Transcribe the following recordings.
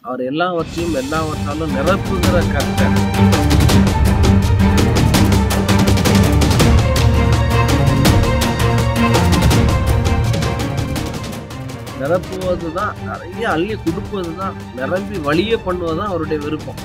அவர் எல்லாவற்றையும் எல்லாவற்றாலும் நிரப்புகிற கர்த்தர் நிரப்புவது தான் நிறைய அள்ளி கொடுப்பது தான் நிரம்பி வழிய பண்ணுவது தான் அவருடைய விருப்பம்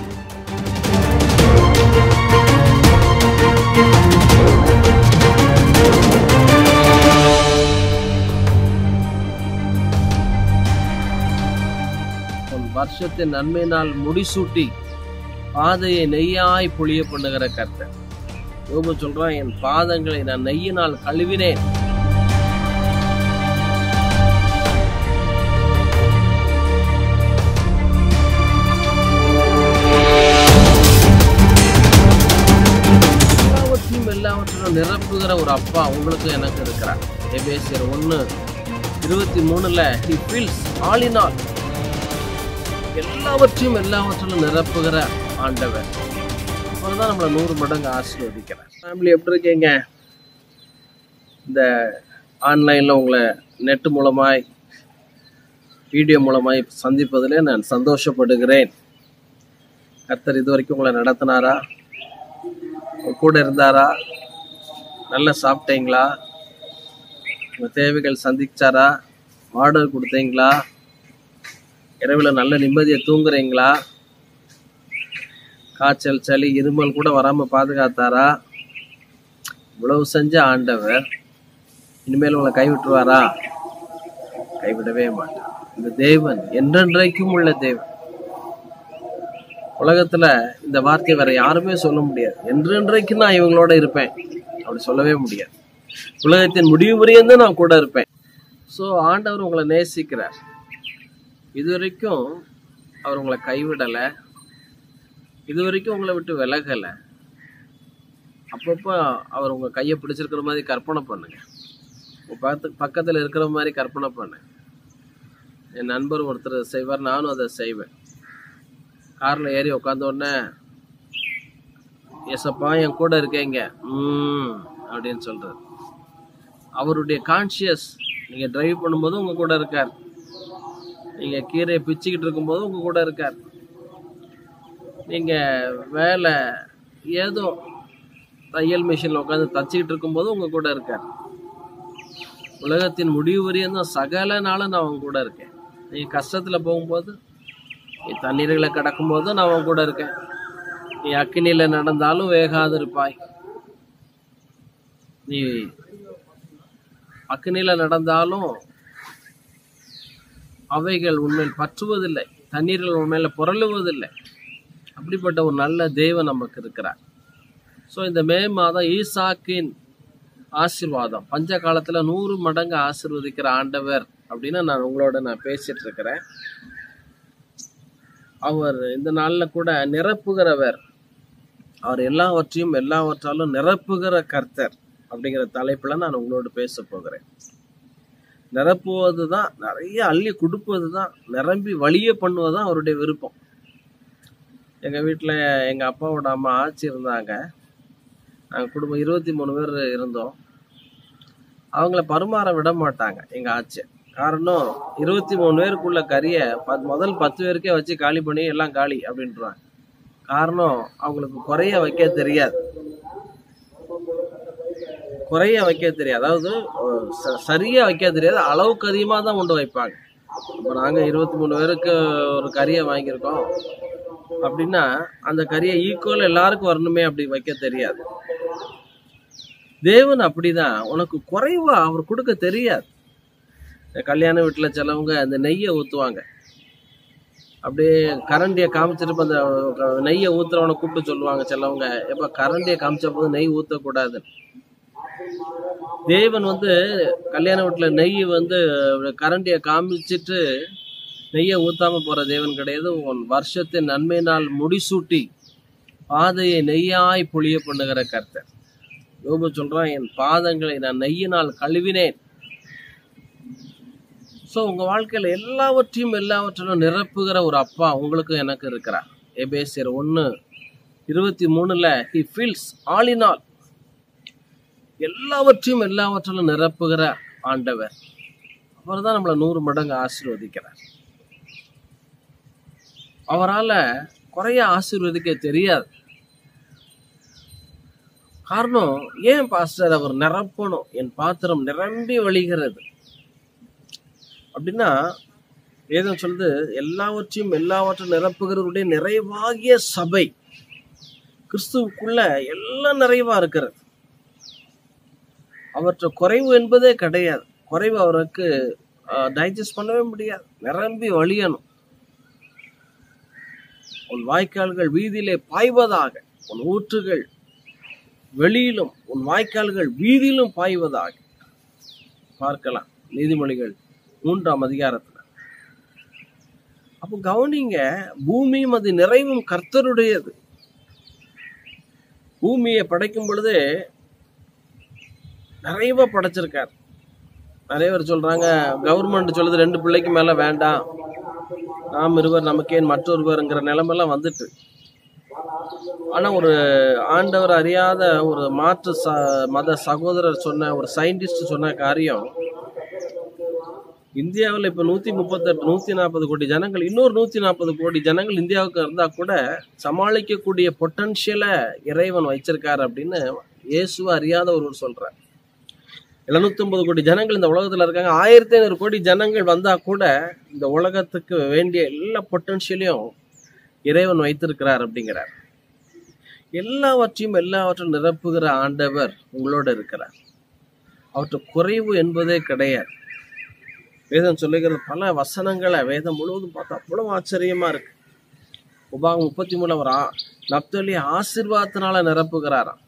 உன் வருஷத்தின் நன்மையினால் முடிசூட்டி பாதையை நெய்யாய் பொழிய பண்ணுகிற கர்த்தர் யோபு சொல்றான் என் பாதங்களை நான் நெய்யினால் கழுவினேன் எல்லாவற்றையும் எல்லாவற்றிலும் நிரப்புகிற ஒரு அப்பா உங்களுக்கு எனக்கு இருக்கிறார் எபேசியர் ஒன்று இருபத்தி மூணுல he fills all in all எல்லாவற்றையும் எல்லாவற்றிலும் நிரப்புகிற ஆண்டவர் அவர் தான் நம்மளை நூறு மடங்கு ஆசீர்வதிக்கிறார் ஃபேமிலி எப்படி இருக்கீங்க இந்த ஆன்லைனில் உங்களை நெட் மூலமாய் வீடியோ மூலமாய் சந்திப்பதிலே நான் சந்தோஷப்படுகிறேன் கர்த்தர் இது வரைக்கும் உங்களை நடத்தினாரா உங்க கூட இருந்தாரா நல்லா சாப்பிட்டீங்களா உங்கள் தேவைகள் சந்திச்சாரா ஆர்டர் கொடுத்தீங்களா இரவில் நல்ல நிம்மதியை தூங்குறீங்களா காய்ச்சல் சளி இருமல் கூட வராமல் பாதுகாத்தாரா இவ்வளவு செஞ்ச ஆண்டவர் இனிமேல் உங்களை கைவிட்டுருவாரா கைவிடவே மாட்டார் இந்த தேவன் என்றென்றைக்கும் உள்ள தேவன் உலகத்துல இந்த வார்த்தை வேற யாருமே சொல்ல முடியாது என்றென்றைக்கு நான் இவங்களோட இருப்பேன் அப்படி சொல்லவே முடியாது உலகத்தின் முடிவு வரையும் தான் நான் கூட இருப்பேன் ஸோ ஆண்டவர் உங்களை நேசிக்கிறார் இது வரைக்கும் அவர் உங்களை கைவிடலை இது வரைக்கும் உங்களை விட்டு விலகலை அப்பப்போ அவர் உங்கள் கையை பிடிச்சிருக்கிற மாதிரி கற்பனை பண்ணுங்க உங்க பக்கத்து பக்கத்தில் இருக்கிற மாதிரி கற்பனை பண்ணுங்க என் நண்பர் ஒருத்தர் செய்வார் நானும் அதை செய்வேன் காரில் ஏறி உட்காந்த உடனே எசப்பா என் கூட இருக்கீங்க ம் அப்படின்னு சொல்றாரு அவருடைய கான்ஷியஸ் நீங்கள் டிரைவ் பண்ணும்போது உங்கள் கூட இருக்கார் நீங்கள் கீரையை பிச்சுக்கிட்டு இருக்கும்போது உங்கள் கூட இருக்கார் நீங்கள் வேலை ஏதோ தையல் மிஷினில் உட்காந்து தச்சுக்கிட்டு இருக்கும்போது உங்கள் கூட இருக்கார் உலகத்தின் முடிவு வரையும் தான் சகல நாளும் நான் அவங்க கூட இருக்கேன் நீங்கள் கஷ்டத்தில் போகும்போது நீ தண்ணீர்களை கடக்கும்போது நான் அவன் கூட இருக்கேன் நீ அக்கினியில் நடந்தாலும் வேகாது இருப்பாய் நீ அக்கினியில் நடந்தாலும் அவைகள் உண்மையில் பற்றுவதில்லை தண்ணீர்கள் உண்மையில புரளுவதில்லை அப்படிப்பட்ட ஒரு நல்ல தேவன் நமக்கு இருக்கிறார் ஸோ இந்த மே மாதம் ஈசாக்கின் ஆசீர்வாதம் பஞ்ச காலத்தில் நூறு மடங்கு ஆசீர்வதிக்கிற ஆண்டவர் அப்படின்னு நான் உங்களோட நான் பேசிட்டு இருக்கிறேன் அவர் இந்த நாளில் கூட நிரப்புகிறவர் அவர் எல்லாவற்றையும் எல்லாவற்றாலும் நிரப்புகிற கர்த்தர் அப்படிங்கிற தலைப்பில் நான் உங்களோட பேச போகிறேன் நிரப்புவது தான் நிறைய அள்ளி கொடுப்பது தான் நிரம்பி வழிய பண்ணுவது தான் அவருடைய விருப்பம் எங்கள் வீட்டில் எங்கள் அப்பாவோட அம்மா ஆச்சி இருந்தாங்க நாங்கள் குடும்பம் இருபத்தி மூணு பேர் இருந்தோம் அவங்கள பருமாற விட மாட்டாங்க எங்கள் ஆச்சி காரணம் இருபத்தி மூணு பேருக்குள்ள கறியை பத் முதல் பத்து பேருக்கே வச்சு காலி பண்ணி எல்லாம் காலி அப்படின்றாங்க காரணம் அவங்களுக்கு குறைய வைக்க தெரியாது குறைய வைக்க தெரியாது அதாவது ச- சரியா வைக்க தெரியாது அளவுக்கு அதிகமாக தான் கொண்டு வைப்பாங்க இப்போ நாங்கள் இருபத்தி மூணு பேருக்கு ஒரு கறியை வாங்கியிருக்கோம் அப்படின்னா அந்த கறியை ஈக்குவல் எல்லாருக்கும் வரணுமே அப்படி வைக்க தெரியாது தேவன் அப்படிதான் உனக்கு குறைவா அவர் கொடுக்க தெரியாது இந்த கல்யாண வீட்டில் சிலவங்க அந்த நெய்யை ஊற்றுவாங்க அப்படியே கரண்டியை காமிச்சிட்டு அந்த நெய்யை ஊத்துறவனை கூப்பிட்டு சொல்லுவாங்க சிலவங்க எப்ப கரண்டியை காமிச்ச போது நெய் ஊற்றக்கூடாது தேவன் வந்து கல்யாண வீட்டில் நெய் வந்து கரண்டியை காமிச்சிட்டு நெய்யை ஊத்தாம போற தேவன் கிடையாது உன் வருஷத்தின் நன்மையினால் முடிசூட்டி பாதையை நெய்யாய் பொழிய பண்ணுகிற கர்த்தர் யோபு சொல்றான் என் பாதங்களை நான் நெய்யினால் கழுவினேன் ஸோ உங்க வாழ்க்கையில எல்லாவற்றையும் எல்லாவற்றிலும் நிரப்புகிற ஒரு அப்பா உங்களுக்கும் எனக்கு இருக்கிறார் எபேசியர் ஒன்று இருபத்தி மூணுல he fills all in all எல்லாவற்றையும் எல்லாவற்றிலும் நிரப்புகிற ஆண்டவர் அவர் தான் நம்மளை நூறு மடங்கு ஆசீர்வதிக்கிறார் அவரால குறைய ஆசீர்வதிக்க தெரியாது காரணம் ஏன் பாஸ்டர் அவர் நிரப்பணும் என் பாத்திரம் நிரம்பி வழிகிறது அப்படின்னா வேதம் சொல்லுது எல்லாவற்றையும் எல்லாவற்றையும் நிரப்புகிறவருடைய நிறைவாகிய சபை கிறிஸ்துவுக்குள்ள எல்லாம் நிறைவா இருக்கிறது அவற்றை குறைவு என்பதே கிடையாது குறைவு அவருக்கு டைஜஸ்ட் பண்ணவே முடியாது நிரம்பி வழியணும் உன் வாய்க்கால்கள் வீதியிலே பாய்வதாக உன் ஊற்றுகள் வெளியிலும் உன் வாய்க்கால்கள் வீதியிலும் பாய்வதாக பார்க்கலாம் நீதிமொழிகள் மூன்றாம் அதிகாரத்துல அப்போ கவனிங்க பூமியும் அது நிறைவும் கர்த்தருடையது பூமியை படைக்கும் பொழுது நிறைவா படைச்சிருக்கார் நிறைய பேர் சொல்றாங்க கவர்மெண்ட் சொல்லுது ரெண்டு பிள்ளைக்கு மேல வேண்டாம் நாம் இருவர் நமக்கேன் மற்றொருவருங்கிற நிலைமெல்லாம் வந்துட்டு ஆனா ஒரு ஆண்டவர் அறியாத ஒரு மாற்று ச மத சகோதரர் சொன்ன ஒரு சயின்டிஸ்ட் சொன்ன காரியம் இந்தியாவில் இப்போ நூற்றி முப்பத்தெட்டு நூற்றி நாற்பது கோடி ஜனங்கள் இன்னொரு நூற்றி நாற்பது கோடி ஜனங்கள் இந்தியாவுக்கு இருந்தால் கூட சமாளிக்கக்கூடிய பொட்டன்ஷியலை இறைவன் வச்சிருக்காரு அப்படின்னு இயேசுவை அறியாத ஒருவர் சொல்கிறார் எழுநூத்தொம்பது கோடி ஜனங்கள் இந்த உலகத்தில் இருக்காங்க ஆயிரத்தி ஐநூறு கோடி ஜனங்கள் வந்தால் கூட இந்த உலகத்துக்கு வேண்டிய எல்லா பொட்டன்ஷியலையும் இறைவன் வைத்திருக்கிறார் அப்படிங்கிறார் எல்லாவற்றையும் எல்லாவற்றையும் நிரப்புகிற ஆண்டவர் உங்களோட இருக்கிறார் அவற்றை குறைவு என்பதே கிடையாது வேதம் சொல்லுகிற பல வசனங்களை வேதம் முழுவதும் பார்த்தா அவ்வளவு ஆச்சரியமா இருக்கு உபாகம் முப்பத்தி மூணு அவர் ஆ- நப்தலி ஆசீர்வாதத்தினால நிரப்புகிறாராம்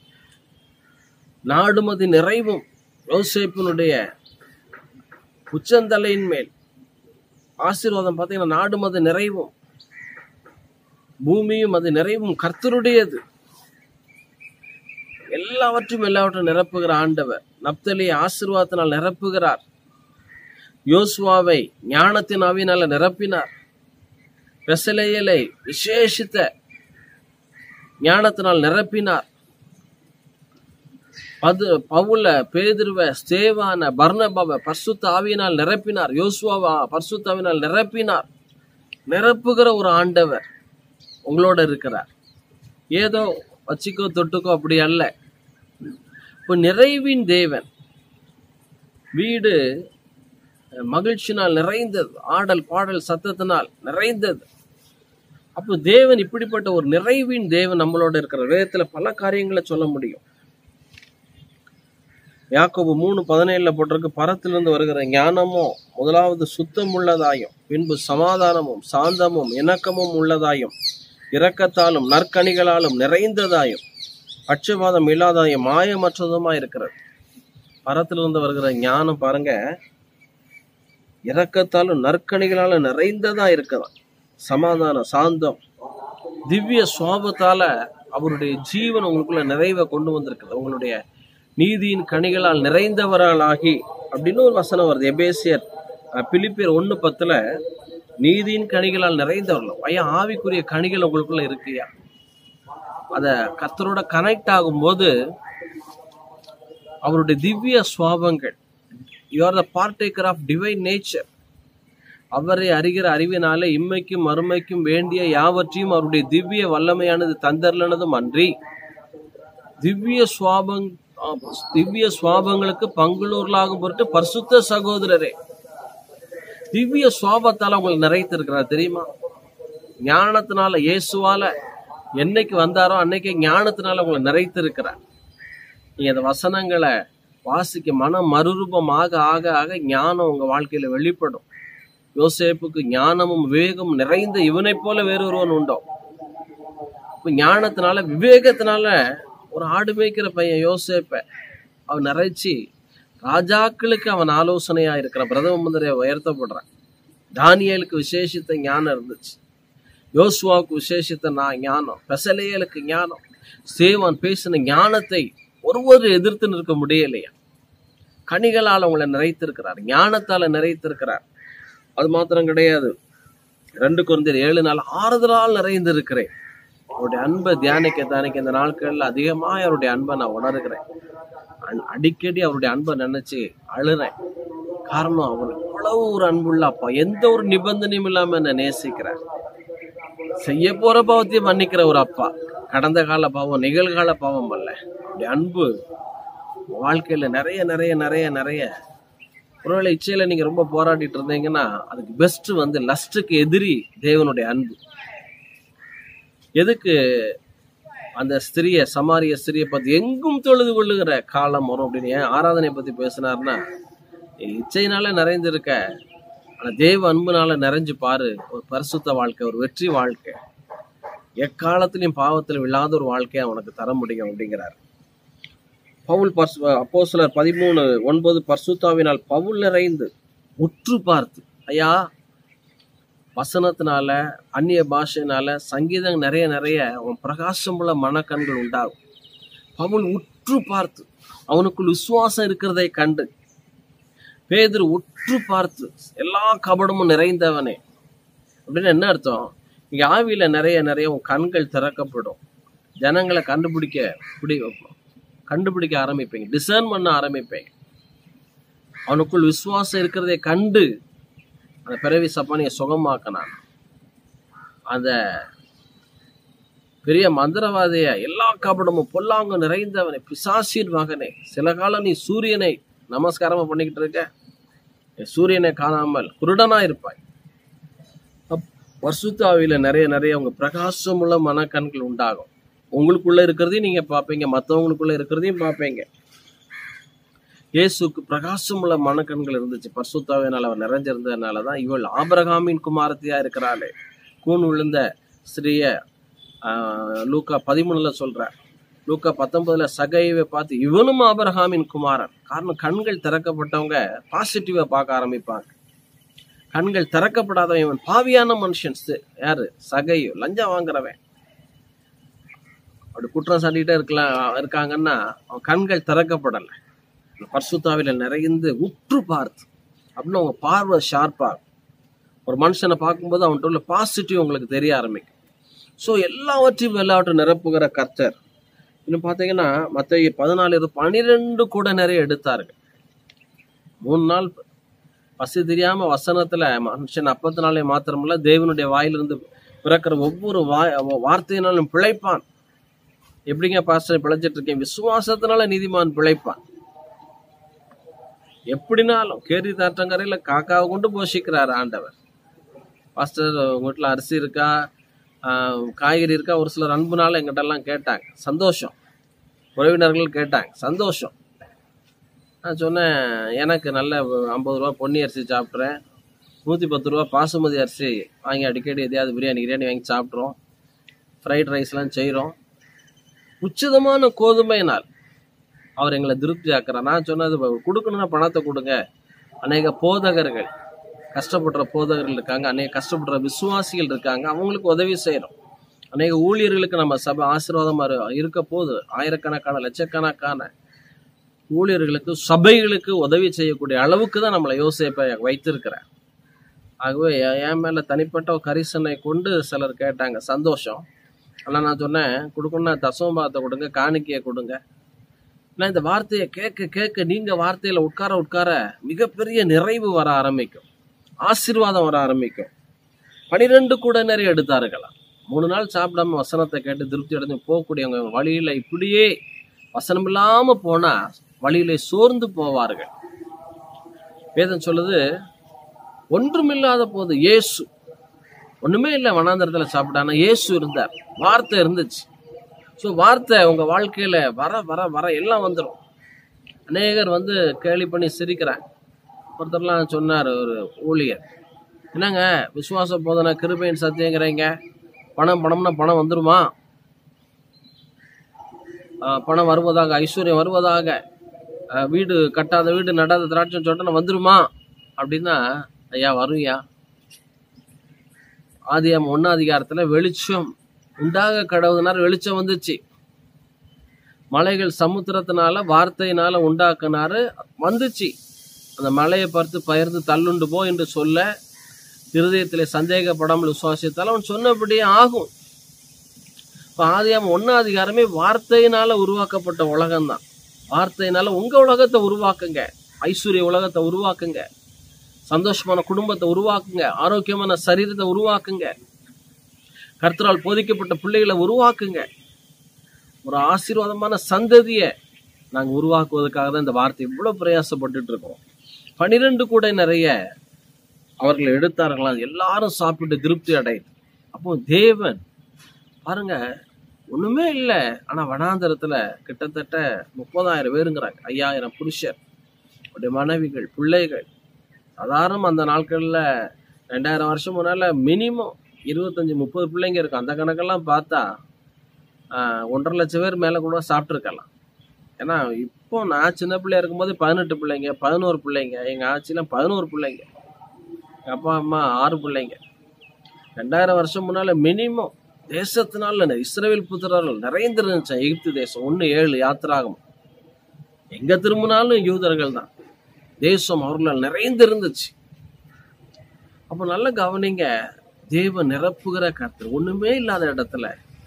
நாடுமதி நிறைவும் யோசேப்பினுடைய உச்சந்தலையின் மேல் ஆசீர்வாதம் பார்த்தீங்கன்னா நாடுமதி நிறைவும் பூமியும் அது நிறைவும் கர்த்தருடையது எல்லாவற்றையும் எல்லாவற்றையும் நிரப்புகிற ஆண்டவர் நப்தலி ஆசீர்வாதத்தினால் நிரப்புகிறார் யோசுவாவை ஞானத்தின் ஆவியினால நிரப்பினார் பெசலேயலை விசேஷித்த ஞானத்தினால் நிரப்பினார் பது பவுல பேதுருவ ஸ்தேவான பர்ணபாவ பர்சுத்த ஆவியினால் நிரப்பினார் யோசுவாவா பர்சுத்த ஆவியினால் நிரப்பினார் நிரப்புகிற ஒரு ஆண்டவர் உங்களோட இருக்கிறார் ஏதோ வச்சிக்கோ தொட்டுக்கோ அப்படி அல்ல இப்போ நிறைவின் தேவன் வீடு மகிழ்ச்சினால் நிறைந்தது ஆடல் பாடல் சத்தத்தினால் நிறைந்தது அப்போ தேவன் இப்படிப்பட்ட ஒரு நிறைவின் தேவன் நம்மளோட இருக்கிற வேதத்துல பல காரியங்களை சொல்ல முடியும் யாக்கோபு மூணு பதினேழுல போட்டிருக்கு பரத்திலிருந்து வருகிற ஞானமோ முதலாவது சுத்தம் உள்ளதாயும் பின்பு சமாதானமும் சாந்தமும் இணக்கமும் உள்ளதாயும் இரக்கத்தாலும் நற்கனிகளாலும் நிறைந்ததாயும் பட்சபாதம் இல்லாதாயும் மாயமற்றதுமா இருக்கிறது பரத்திலிருந்து வருகிற ஞானம் பாருங்க இரக்கத்தாலும் நற்கனிகளாலும் நிறைந்ததா இருக்குதாம் சமாதானம் சாந்தம் திவ்ய சுவாபத்தால அவருடைய ஜீவன் உங்களுக்குள்ள நிறைவை கொண்டு வந்திருக்குது உங்களுடைய நீதியின் கனிகளால் நிறைந்தவர்களாகி அப்படின்னு ஒரு வசனம் வருது எபேசியர் அஹ், பிலிப்பியர் ஒண்ணு பத்துல நீதியின் கனிகளால் நிறைந்தவர்கள் ஐயா ஆவிக்குரிய கனிகள் உங்களுக்குள்ள இருக்குயா அத கர்த்தரோட கனெக்ட் ஆகும்போது அவருடைய திவ்ய சுவாபங்கள் you are the partaker of divine nature அவரை அறிகிற அறிவினாலே இம்மைக்கும் மறுமைக்கும் வேண்டிய யாவற்றையும் அவருடைய திவ்ய வல்லமையானது தந்தர்லனதும் அன்றி திவ்ய சுவாபங் ஆ, திவ்ய சுவாபங்களுக்கு பங்குலூர்களாகும் பொருட்டு பரிசுத்த சகோதரரே திவ்ய சுவாபத்தால உங்களை நிறைத்திருக்கிறார் தெரியுமா ஞானத்தினால இயேசுவால என்னைக்கு வந்தாரோ அன்னைக்கு ஞானத்தினால உங்களை நிறைத்திருக்கிறார் நீங்க அந்த வசனங்களை வாசிக்க மனம் மறுரூபம் ஆக ஆக ஆக ஞானம் உங்க வாழ்க்கையில வெளிப்படும் யோசேப்புக்கு ஞானமும் விவேகமும் நிறைந்த இவனைப் போல வேறு ஒருவன் உண்டோ இப்ப ஞானத்தினால விவேகத்தினால ஒரு ஆடு மேய்க்கிற பையன் யோசேப்ப அவன் நிறைச்சி ராஜாக்களுக்கு அவன் ஆலோசனையா இருக்கிற பிரதம மந்திரியை உயர்த்தப்படுறான் தானியேலுக்கு விசேஷித்த ஞானம் இருந்துச்சு யோசுவாவுக்கு விசேஷித்த நான் ஞானம் பெசலேயலுக்கு ஞானம் சேவான் பேசின ஞானத்தை ஒருவர் எதிர்த்து நிற்க முடியலையா கனிகளால் உங்களை நிறைத்திருக்கிறார் ஞானத்தால நிறைத்திருக்கிறார் அது மாத்திரம் கிடையாது ரெண்டு குழந்தையர் ஏழு நாள் ஆறுதலால் நிறைந்திருக்கிறேன் அவருடைய அன்பை தியானிக்க தியானிக்க இந்த நாட்கள்ல அதிகமாக அவருடைய அன்பை நான் உணர்கிறேன் அன்- அடிக்கடி அவருடைய அன்பை நினைச்சு அழுறேன் காரணம் அவர் அவ்வளவு ஒரு அன்புள்ள அப்பா எந்த ஒரு நிபந்தனையும் இல்லாம என்னை நேசிக்கிறார் செய்ய போற பாவத்தையும் மன்னிக்கிற ஒரு அப்பா கடந்த கால பாவம் நிகழ்கால பாவம் அல்ல அப்படி அன்பு வாழ்க்கையில நிறைய நிறைய நிறைய நிறைய ஒருவேளை இச்சையில நீங்க ரொம்ப போராடிட்டு இருந்தீங்கன்னா அதுக்கு பெஸ்ட் வந்து லஸ்ட்டுக்கு எதிரி தேவனுடைய அன்பு எதுக்கு அந்த ஸ்திரிய சமாரிய ஸ்திரியை பத்தி எங்கும் தொழுது கொள்ளுகிற காலம் வரும் அப்படின்னு ஏன் ஆராதனை பத்தி பேசினார்னா நீ இச்சையினால நிறைந்திருக்க ஆனா தேவ அன்புனால நிறைஞ்சு பாரு ஒரு பரிசுத்த வாழ்க்கை ஒரு வெற்றி வாழ்க்கை எக்காலத்திலையும் பாவத்தில் விழாத ஒரு வாழ்க்கையை அவனுக்கு தர முடியும் அப்படிங்கிறார் பவுல் பர்சு அப்போ சிலர் பதிமூணு ஒன்பது பர்சுத்தாவினால் பவுல் நிறைந்து உற்று பார்த்து ஐயா வசனத்தினால அந்நிய பாஷையினால சங்கீதம் நிறைய நிறைய அவன் பிரகாசமுள்ள மனக்கண்கள் உண்டாகும் பவுல் உற்று பார்த்து அவனுக்குள் விசுவாசம் இருக்கிறதை கண்டு பேதுரு உற்று பார்த்து எல்லா கபடமும் நிறைந்தவனே அப்படின்னு என்ன அர்த்தம் இங்க ஆவியில நிறைய நிறைய உன் கண்கள் திறக்கப்படும் ஜனங்களை கண்டுபிடிக்க பிடி கண்டுபிடிக்க ஆரம்பிப்பீங்க டிசர்ன் பண்ண ஆரம்பிப்பீங்க அவனுக்குள் விசுவாசம் இருக்கிறதை கண்டு அந்த பிறவி சப்பானியை சுகமாக்கினான் அந்த பெரிய மந்திரவாதிய எல்லா கபடமும் பொல்லாங்கும் நிறைந்தவனை பிசாசின் மகனே சில காலம் நீ சூரியனை நமஸ்காரமா பண்ணிக்கிட்டு இருக்க நீ சூரியனை காணாமல் குருடனா இருப்பாய் அப்- பரிசுத்தாவியில நிறைய நிறைய உங்க பிரகாசமுள்ள மனக்கண்கள் உண்டாகும் உங்களுக்குள்ள இருக்கிறதையும் நீங்க பார்ப்பீங்க மற்றவங்களுக்குள்ள இருக்கிறதையும் பார்ப்பீங்க இயேசுக்கு பிரகாசமுள்ள மனக்கண்கள் இருந்துச்சு பரிசுத்தாவினால் அவர் நிறைஞ்சிருந்ததுனால தான் இவள் ஆபிரகாமின் குமாரத்தியா இருக்கிறாளே கூன் விழுந்த ஸ்ரீய ஆஹ், லூக்கா பதிமூணுல சொல்றார் லூக்கா பத்தொன்பதுல சகைவை பார்த்து இவனும் ஆபிரகாமின் குமாரன் காரணம் கண்கள் திறக்கப்பட்டவங்க பாசிட்டிவா பார்க்க ஆரம்பிப்பாங்க கண்கள் திறக்கப்படாதவன் இவன் பாவியான மனுஷன் சி- யாரு சகையோ லஞ்சம் வாங்குறவன் அப்படி குற்றம் சாட்டிகிட்டே இருக்கலாம் இருக்காங்கன்னா அவன் கண்கள் திறக்கப்படலை பர்சுத்தாவில நிறைந்து உற்று பார்த்து அப்படின்னு அவங்க பார்வை ஷார்ப்பா ஒரு மனுஷனை பார்க்கும்போது அவன்கிட்ட உள்ள பாசிட்டிவ் உங்களுக்கு தெரிய ஆரம்பிக்கும் ஸோ எல்லாவற்றையும் எல்லாவற்றையும் நிரப்புகிற கர்த்தர் இன்னும் பார்த்தீங்கன்னா மற்ற பதினாலு இரு பனிரெண்டு கூட நிறைய எடுத்தார்கள் மூணு நாள் பசி தெரியாம வசனத்துல மனுஷன் அப்பத்தினாலே மாத்திரமல்ல தேவனுடைய வாயிலிருந்து பிறக்கிற ஒவ்வொரு வாய் வார்த்தையினாலும் பிழைப்பான் எப்படிங்க பாஸ்டர் பிழைச்சிட்டு இருக்கேன் விசுவாசத்தினால நீதிமான் பிழைப்பான் எப்படினாலும் கேரி தாற்றங்கரையில காக்காவை கொண்டு போஷிக்கிறார் ஆண்டவர் பாஸ்டர் உங்க வீட்டுல அரிசி இருக்கா ஆஹ் காய்கறி இருக்கா ஒரு சிலர் அன்புனால எங்கிட்ட எல்லாம் கேட்டாங்க சந்தோஷம் உறவினர்கள் கேட்டாங்க சந்தோஷம் நான் சொன்னேன் எனக்கு நல்ல ஐம்பது ரூபா பொன்னி அரிசி சாப்பிட்றேன் நூற்றி பத்து ரூபா பாசுமதி அரிசி வாங்கி அடிக்கடி எதையாவது பிரியாணி கிரியாணி வாங்கி சாப்பிட்றோம் ஃப்ரைட் ரைஸ்லாம் செய்கிறோம் உச்சிதமான கோதுமை நாள் அவர் எங்களை திருப்தி ஆக்குறார் நான் சொன்னது கொடுக்கணும்னா பணத்தை கொடுங்க அநேக போதகர்கள் கஷ்டப்படுற போதகர்கள் இருக்காங்க அநேக கஷ்டப்படுற விசுவாசிகள் இருக்காங்க அவங்களுக்கு உதவி செய்கிறோம் அநேக ஊழியர்களுக்கு நம்ம சபை ஆசீர்வாதமா இரு- இருக்க போது ஆயிரக்கணக்கான லட்சக்கணக்கான ஊழியர்களுக்கு சபைகளுக்கு உதவி செய்யக்கூடிய அளவுக்கு தான் நம்மளை யோசிப்பை வைத்திருக்கிறேன் ஆகவே எ- என் மேல தனிப்பட்ட ஒரு கரிசனை கொண்டு சிலர் கேட்டாங்க சந்தோஷம் ஆனால் நான் சொன்னேன் கொடுக்கணும்னா தசமபாதத்தை கொடுங்க காணிக்கையை கொடுங்க நான் இந்த வார்த்தையை கேட்க கேட்க நீங்க வார்த்தையில உட்கார உட்கார மிகப்பெரிய நிறைவு வர ஆரம்பிக்கும் ஆசீர்வாதம் வர ஆரம்பிக்கும் பனிரெண்டு கூட நிறைய எடுத்தார்களாம் மூணு நாள் சாப்பிடாம வசனத்தை கேட்டு திருப்தி அடைஞ்சு போகக்கூடியவங்க வழியில இப்படியே வசனம் இல்லாம போனா வழியிலே சோர்ந்து போவார்கள் வேதம் சொல்லுது ஒன்றுமில்லாத போது இயேசு ஒண்ணுமே இல்லை வனாந்தரத்துல சாப்பிட்டானா இயேசு இருந்தார் வார்த்தை இருந்துச்சு ஸோ வார்த்தை உங்க வாழ்க்கையில வர வர வர எல்லாம் வந்துடும் அநேகர் வந்து கேலி பண்ணி சிரிக்கிறாங்க ஒருத்தர்லாம் சொன்னார் ஒரு ஊழியர் என்னங்க விசுவாச போதனை கிருபையின் சத்தியங்கிறீங்க பணம் பணம்னா பணம் வந்துருமா ஆஹ் பணம் வருவதாக ஐஸ்வர்யம் வருவதாக ஆஹ் வீடு கட்டாத வீடு நடாத திராட்சம் சொட்டனை வந்துருமா அப்படின்னா ஐயா வரும்யா ஆதியாம் ஒன்னாம் அதிகாரத்துல வெளிச்சம் உண்டாக கடவுதுனார் வெளிச்சம் வந்துச்சு மலைகள் சமுத்திரத்தினால வார்த்தையினால உண்டாக்குனாரு வந்துச்சு அந்த மலையை பார்த்து பயிர்ந்து தள்ளுண்டு போ என்று சொல்ல இருதயத்திலே சந்தேகப்படாமல் விசுவாசித்தால் அவன் சொன்னபடியே ஆகும் இப்போ ஆதியாம் ஒன்னாம் அதிகாரமே வார்த்தையினால உருவாக்கப்பட்ட உலகம்தான் வார்த்தையினால உங்க உலகத்தை உருவாக்குங்க ஐஸ்வர்ய உலகத்தை உருவாக்குங்க சந்தோஷமான குடும்பத்தை உருவாக்குங்க ஆரோக்கியமான சரீரத்தை உருவாக்குங்க கர்த்தரால் போதிக்கப்பட்ட பிள்ளைகளை உருவாக்குங்க ஒரு ஆசீர்வாதமான சந்ததியை நாங்க உருவாக்குவதற்காக தான் இந்த வார்த்தை இவ்வளவு பிரயாசப்பட்டுட்டு இருக்கோம் பனிரெண்டு கூட நிறைய அவர்கள் எடுத்தார்களாம் எல்லாரும் சாப்பிட்டு திருப்தி அடையுது அப்போ தேவன் பாருங்க ஒண்ணுமே இல்லை ஆனா வனாந்தரத்துல கிட்டத்தட்ட முப்பதாயிரம் பேருங்கிறாங்க ஐயாயிரம் புருஷர் அவருடைய மனைவிகள் பிள்ளைகள் சாதாரண அந்த நாட்கள்ல ரெண்டாயிரம் வருஷம் முன்னால மினிமம் இருபத்தஞ்சு முப்பது பிள்ளைங்க இருக்கும் அந்த கணக்கெல்லாம் பார்த்தா ஆஹ், ஒன்றரை லட்சம் பேர் மேல கூட சாப்பிட்ருக்கலாம் ஏன்னா இப்போ நான் சின்ன பிள்ளையா இருக்கும்போது பதினெட்டு பிள்ளைங்க பதினோரு பிள்ளைங்க எங்க ஆட்சியில பதினோரு பிள்ளைங்க எங்க அப்பா அம்மா ஆறு பிள்ளைங்க ரெண்டாயிரம் வருஷம் முன்னால மினிமம் தேசத்தினால இஸ்ரேல் புத்திரர்கள் நிறைந்திருந்துச்சு எகிப்து தேசம் ஒன்று ஏழு யாத்திராகும் எங்க திரும்பினாலும் யூதர்கள் தான் தேசம் அவர்களால் நிறைந்திருந்துச்சு அப்போ நல்ல கவனிங்க தேவ நிரப்புகிற கர்த்தர் ஒண்ணுமே இல்லாத இடத்துல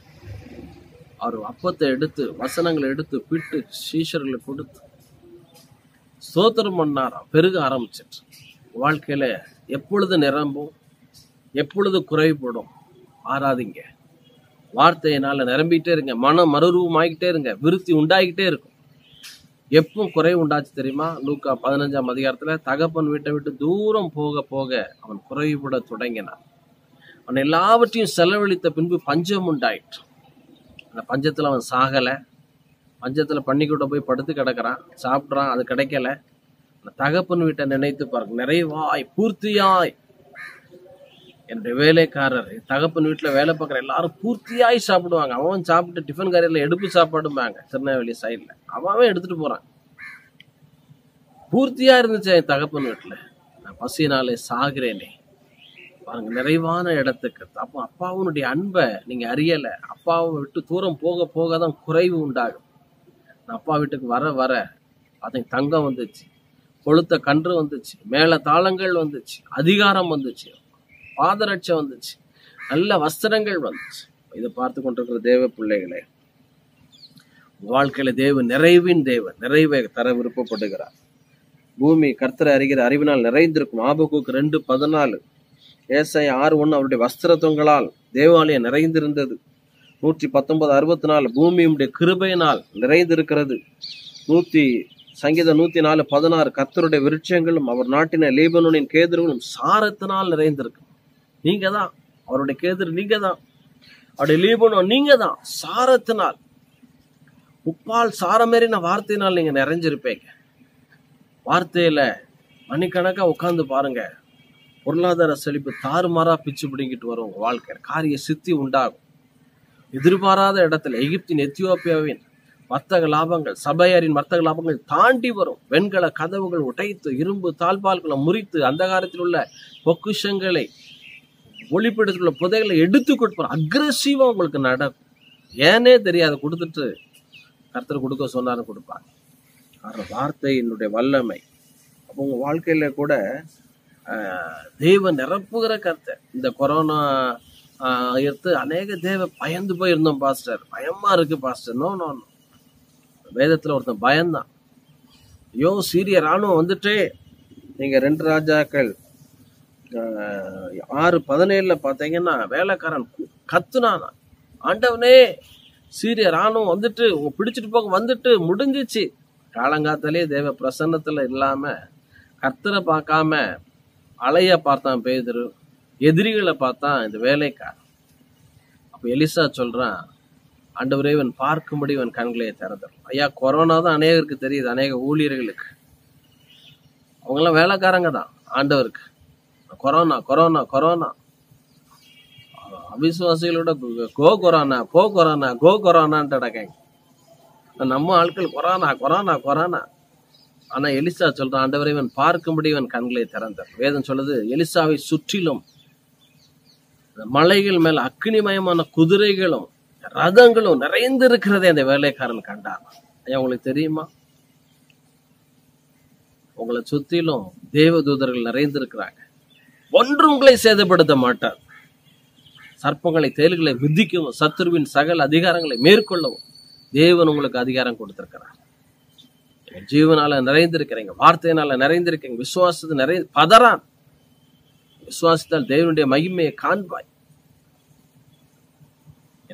அவர் அப்பத்தை எடுத்து வசனங்களை எடுத்து பிட்டு சீஷர்களுக்கு கொடுத்து ஸ்தோத்திரம் பண்ணாராம் பெருக ஆரம்பிச்சிட்டு வாழ்க்கையில எப்பொழுது நிரம்பும் எப்பொழுது குறைபடும் ஆராதிங்க வார்த்தையினால நிரம்பிட்டே இருங்க மனம் மறுரூபமாகிட்டே இருங்க விருத்தி உண்டாகிட்டே இருக்கும் எப்போ குறை உண்டாச்சு தெரியுமா லூக்கா பதினஞ்சாம் அதிகாரத்துல தகப்பன் வீட்டை விட்டு தூரம் போக போக அவன் குறைபட தொடங்கினான் அவன் எல்லாவற்றையும் செலவழித்த பின்பு பஞ்சம் உண்டாயிற்று அந்த பஞ்சத்துல அவன் சாகல பஞ்சத்துல பன்னிக்கூட்ட போய் படுத்து கிடக்குறான் சாப்பிட்றான் அது கிடைக்கல அந்த தகப்பன் வீட்டை நினைத்து பாருங்க நிறைவாய் பூர்த்தியாய் என்னுடைய வேலைக்காரர் என் தகப்பன் வீட்டுல வேலை பார்க்குற எல்லாரும் பூர்த்தியாய் சாப்பிடுவாங்க அவன் சாப்பிட்டு டிஃபன் கரையில எடுப்பு சாப்பாடும்பாங்க திருநெல்வேலி சைடுல அவன் எடுத்துட்டு போறான் பூர்த்தியா இருந்துச்சு என் தகப்பன் வீட்டுல நான் பசினாலே சாகிறேனே பாருங்க நிறைவான இடத்துக்கு அப்போ அப்பாவுனுடைய அன்பை நீங்க அறியல அப்பாவை விட்டு தூரம் போக போக தான் குறைவு உண்டாகும் நான் அப்பா வீட்டுக்கு வர வர அதை தங்கம் வந்துச்சு கொளுத்த கன்று வந்துச்சு மேல தாளங்கள் வந்துச்சு அதிகாரம் வந்துச்சு பாதரட்சை வந்துச்சு நல்ல வஸ்திரங்கள் வந்துச்சு இதை பார்த்து கொண்டிருக்கிற தேவ பிள்ளைகளே உங்க வாழ்க்கையில தேவ நிறைவின் தேவன் நிறைவை தர விருப்பப்படுகிறார் பூமி கர்த்தரை அறிகிற அறிவினால் நிறைந்திருக்கும் ஆபகுக்கு ரெண்டு பதினாலு ஏசை ஆறு ஒன்று அவருடைய வஸ்திரத்துவங்களால் தேவாலயம் நிறைந்திருந்தது நூற்றி பத்தொன்பது அறுபத்தி நாலு பூமியுடைய கிருபையினால் நிறைந்திருக்கிறது நூத்தி சங்கீதம் நூத்தி நாலு பதினாறு கர்த்தருடைய விருட்சங்களும் அவர் நாட்டின லீபனோனின் கேதுருகளும் சாரத்தினால் நிறைந்திருக்கு நீங்க தான் அவருடைய கேதுரு நீங்க தான் அவருடைய லீபனோ நீங்க தான் சாரத்தினால் உப்பால் சாரமேறின வார்த்தையினால் நீங்க நிறைஞ்சிருப்பீங்க வார்த்தையில மணிக்கணக்கா உட்கார்ந்து பாருங்க பொருளாதார செழிப்பு தாறுமாறா பிச்சு பிடிங்கிட்டு வரும் உங்க வாழ்க்கை காரிய சித்தி உண்டாகும் எதிர்பாராத இடத்துல எகிப்தின் எத்தியோப்பியாவின் வர்த்தக லாபங்கள் சபையாரின் வர்த்தக லாபங்கள் தாண்டி வரும் வெண்கல கதவுகள் உடைத்து இரும்பு தாழ்பால்களை முறித்து அந்தகாரத்தில் உள்ள பொக்குஷங்களை ஒளிப்பிடத்தில் உள்ள புதைகளை எடுத்து கொடுப்பார் அக்ரெசிவா உங்களுக்கு நடக்கும் ஏனே தெரியாது கொடுத்துட்டு கர்த்தர் கொடுக்க சொன்னாலும் கொடுப்பாங்க காரணம் வார்த்தையினுடைய வல்லமை அப்போ உங்க வாழ்க்கையில கூட ஆஹ், தேவ நிரப்புகிற கர்த்தர் இந்த கொரோனா ஆஹ், எடுத்து அநேக தேவ பயந்து போயிருந்தோம் பாஸ்டர் பயமா இருக்கு பாஸ்டர் நோ நோ நோ வேதத்துல ஒருத்தன் பயந்தான் ஐயோ சீரிய ராணுவம் வந்துட்டே நீங்க ரெண்டு ராஜாக்கள் ஆஹ், ஆறு பதினேழுல பாத்தீங்கன்னா வேலைக்காரன் கு- கத்துனானா ஆண்டவனே சீரிய ராணுவம் வந்துட்டு உங்க பிடிச்சிட்டு போக வந்துட்டு முடிஞ்சிச்சு காலங்காத்தாலே தேவ பிரசன்னத்துல இல்லாம கர்த்தரை பார்க்காம அலைய பார்த்தான் பேதுரு எதிரிகளை பார்த்தான் இந்த வேலைக்காரன் அப்ப எலிசா சொல்றான் ஆண்டவரே இவன் பார்க்கும்படி இவன் கண்களை திறந்தார் ஐயா கொரோனா தான் அநேகருக்கு தெரியுது அநேக ஊழியர்களுக்கு அவங்கெல்லாம் வேலைக்காரங்க தான் ஆண்டவருக்கு கொரோனா கொரோனா கொரோனா அவிசுவாசிகளோட கு- கோ கொரோனா போ கொரோனா கோ கொரோனான்ட்டு அடக்காங்க நம்ம ஆட்கள் கொரோனா கொரோனா கொரோனா ஆனா எலிசா சொல்றான் ஆண்டவரை இவன் பார்க்கும்படி இவன் கண்களை திறந்தார் வேதம் சொல்லுது எலிசாவை சுற்றிலும் அந்த மலைகள் மேல அக்னிமயமான குதிரைகளும் ரதங்களும் நிறைந்திருக்கிறதை அந்த வேலைக்காரன் கண்டான் ஐயா உங்களுக்கு தெரியுமா உங்களை சுத்திலும் தேவதூதர்கள் நிறைந்திருக்கிறாங்க ஒன்று உங்களை சேதப்படுத்த மாட்டார் சர்ப்பங்களை தேல்களை மிதிக்கவும் சத்துருவின் சகல அதிகாரங்களை மேற்கொள்ளவும் தேவன் உங்களுக்கு அதிகாரம் கொடுத்திருக்கிறார் நீங்க ஜீவனால நிறைந்திருக்கிறீங்க வார்த்தையினால நிறைந்திருக்கீங்க விசுவாசத்தை நிறைய பதறான் விசுவாசத்தால் தேவனுடைய மகிமையை காண்பாய்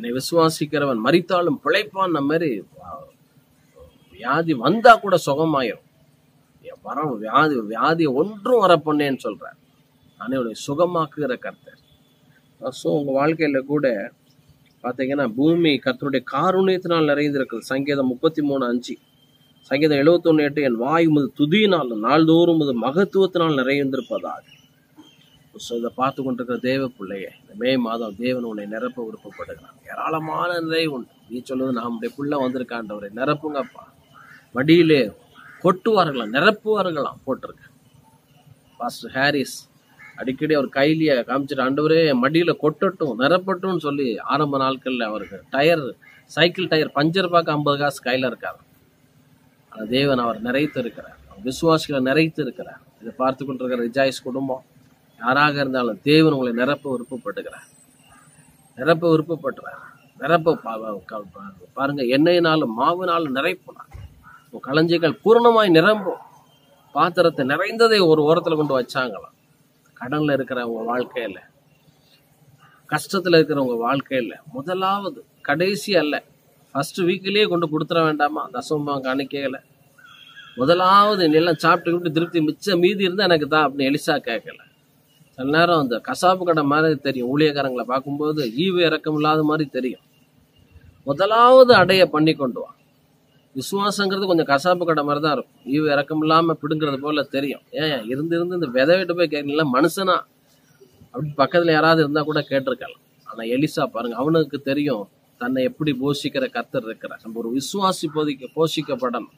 என்னை விசுவாசிக்கிறவன் மரித்தாலும் பிழைப்பான் மாதிரி வா- வியாதி வந்தா கூட சுகமாயிரும் என் வரம் வியாதி வியாதியை ஒன்றும் வர பண்ணேன்னு சொல்றார் நானே உன்னை சுகமாக்குகிற கர்த்தர் ஸோ உங்க வாழ்க்கையில கூட பாத்தீங்கன்னா பூமி கர்த்தருடைய காருண்யத்தினால் நிறைந்திருக்கிறது சங்கீதம் முப்பத்தி மூணு அஞ்சு சங்கீதம் எழுபத்தொன்னு எட்டு என் வாய் முது துதியினால் நாள்தோறும் முது மகத்துவத்தினால் நிறைந்திருப்பதாக ஸோ இதை பார்த்து கொண்டிருக்கிற தேவ பிள்ளையே இந்த மே மாதம் தேவன் உன்னை நிரப்ப விருப்பப்படுகிறான் ஏராளமான நிறைவு உண்டு நீ சொல்லுவது நம்முடைய புள்ள வந்திருக்காண்டவரை நிரப்புங்கப்பா மடியிலே கொட்டுவார்களாம் நிரப்புவார்களாம் போட்டிருக்கு பாஸ்டர் ஹாரிஸ் அடிக்கடி அவர் கையிலேயே காமிச்சிட்டு ஆண்டவரே என் மடியில கொட்டட்டும் நிரப்பட்டும்னு சொல்லி ஆரம்ப நாட்கள்ல அவருக்கு டயர் சைக்கிள் டயர் பஞ்சர் பார்க்க ஐம்பது காசு கையில இருக்காரு ஆனா தேவன் அவர் நிறைத்து இருக்கிறார் அவர் விசுவாசிகளை நிறைத்து இருக்கிறார் இதை பார்த்து கொண்டிருக்கிற ரிஜாய்ஸ் குடும்பம் யாராக இருந்தாலும் தேவன் உங்களை நிரப்ப விருப்பப்பட்டுகிறார் நிரப்ப விருப்பப்படுறார் நிரப்ப பா- பா- பா- பாருங்க எண்ணெயினாலும் மாவினாலும் நிறைப்புனார் உன் களஞ்சிகள் பூரணமாய் நிரம்பும் பாத்திரத்தை நிறைந்ததை ஒரு ஓரத்துல கொண்டு வச்சாங்களாம் கடன்ல இருக்கிற உங்க வாழ்க்கையில கஷ்டத்துல இருக்கிற உங்க வாழ்க்கையில முதலாவது கடைசி அல்ல ஃபர்ஸ்ட் வீக்லயே கொண்டு கொடுத்துட வேண்டாமா தசமம் காணிக்கையில முதலாவது நீ எல்லாம் சாப்பிட்டு விட்டு திருப்தி மிச்சம் மீதி இருந்தா எனக்கு தான் அப்படின்னு எலிசா கேட்கல சில நேரம் அந்த கசாப்பு கடை மாதிரி தெரியும் ஊழியக்காரங்களை பார்க்கும்போது ஈவு இறக்கம் இல்லாத மாதிரி தெரியும் முதலாவது அடைய பண்ணி கொண்டு வா விசுவாசங்கிறது கொஞ்சம் கசாப்பு கடை மாதிரி தான் இருக்கும் ஈவு இறக்கம் இல்லாம பிடுங்கிறது போல தெரியும் ஏன் இருந்து இருந்து இந்த விதவிட்டு போய் கேட்கல மனுஷனா அப்படி பக்கத்துல யாராவது இருந்தா கூட கேட்டிருக்கலாம் ஆனா எலிசா பாருங்க அவனுக்கு தெரியும் தன்னை எப்படி போஷிக்கிற கர்த்தர் இருக்கிறார் நம்ம ஒரு விசுவாசி போதிக்க போஷிக்கப்படணும்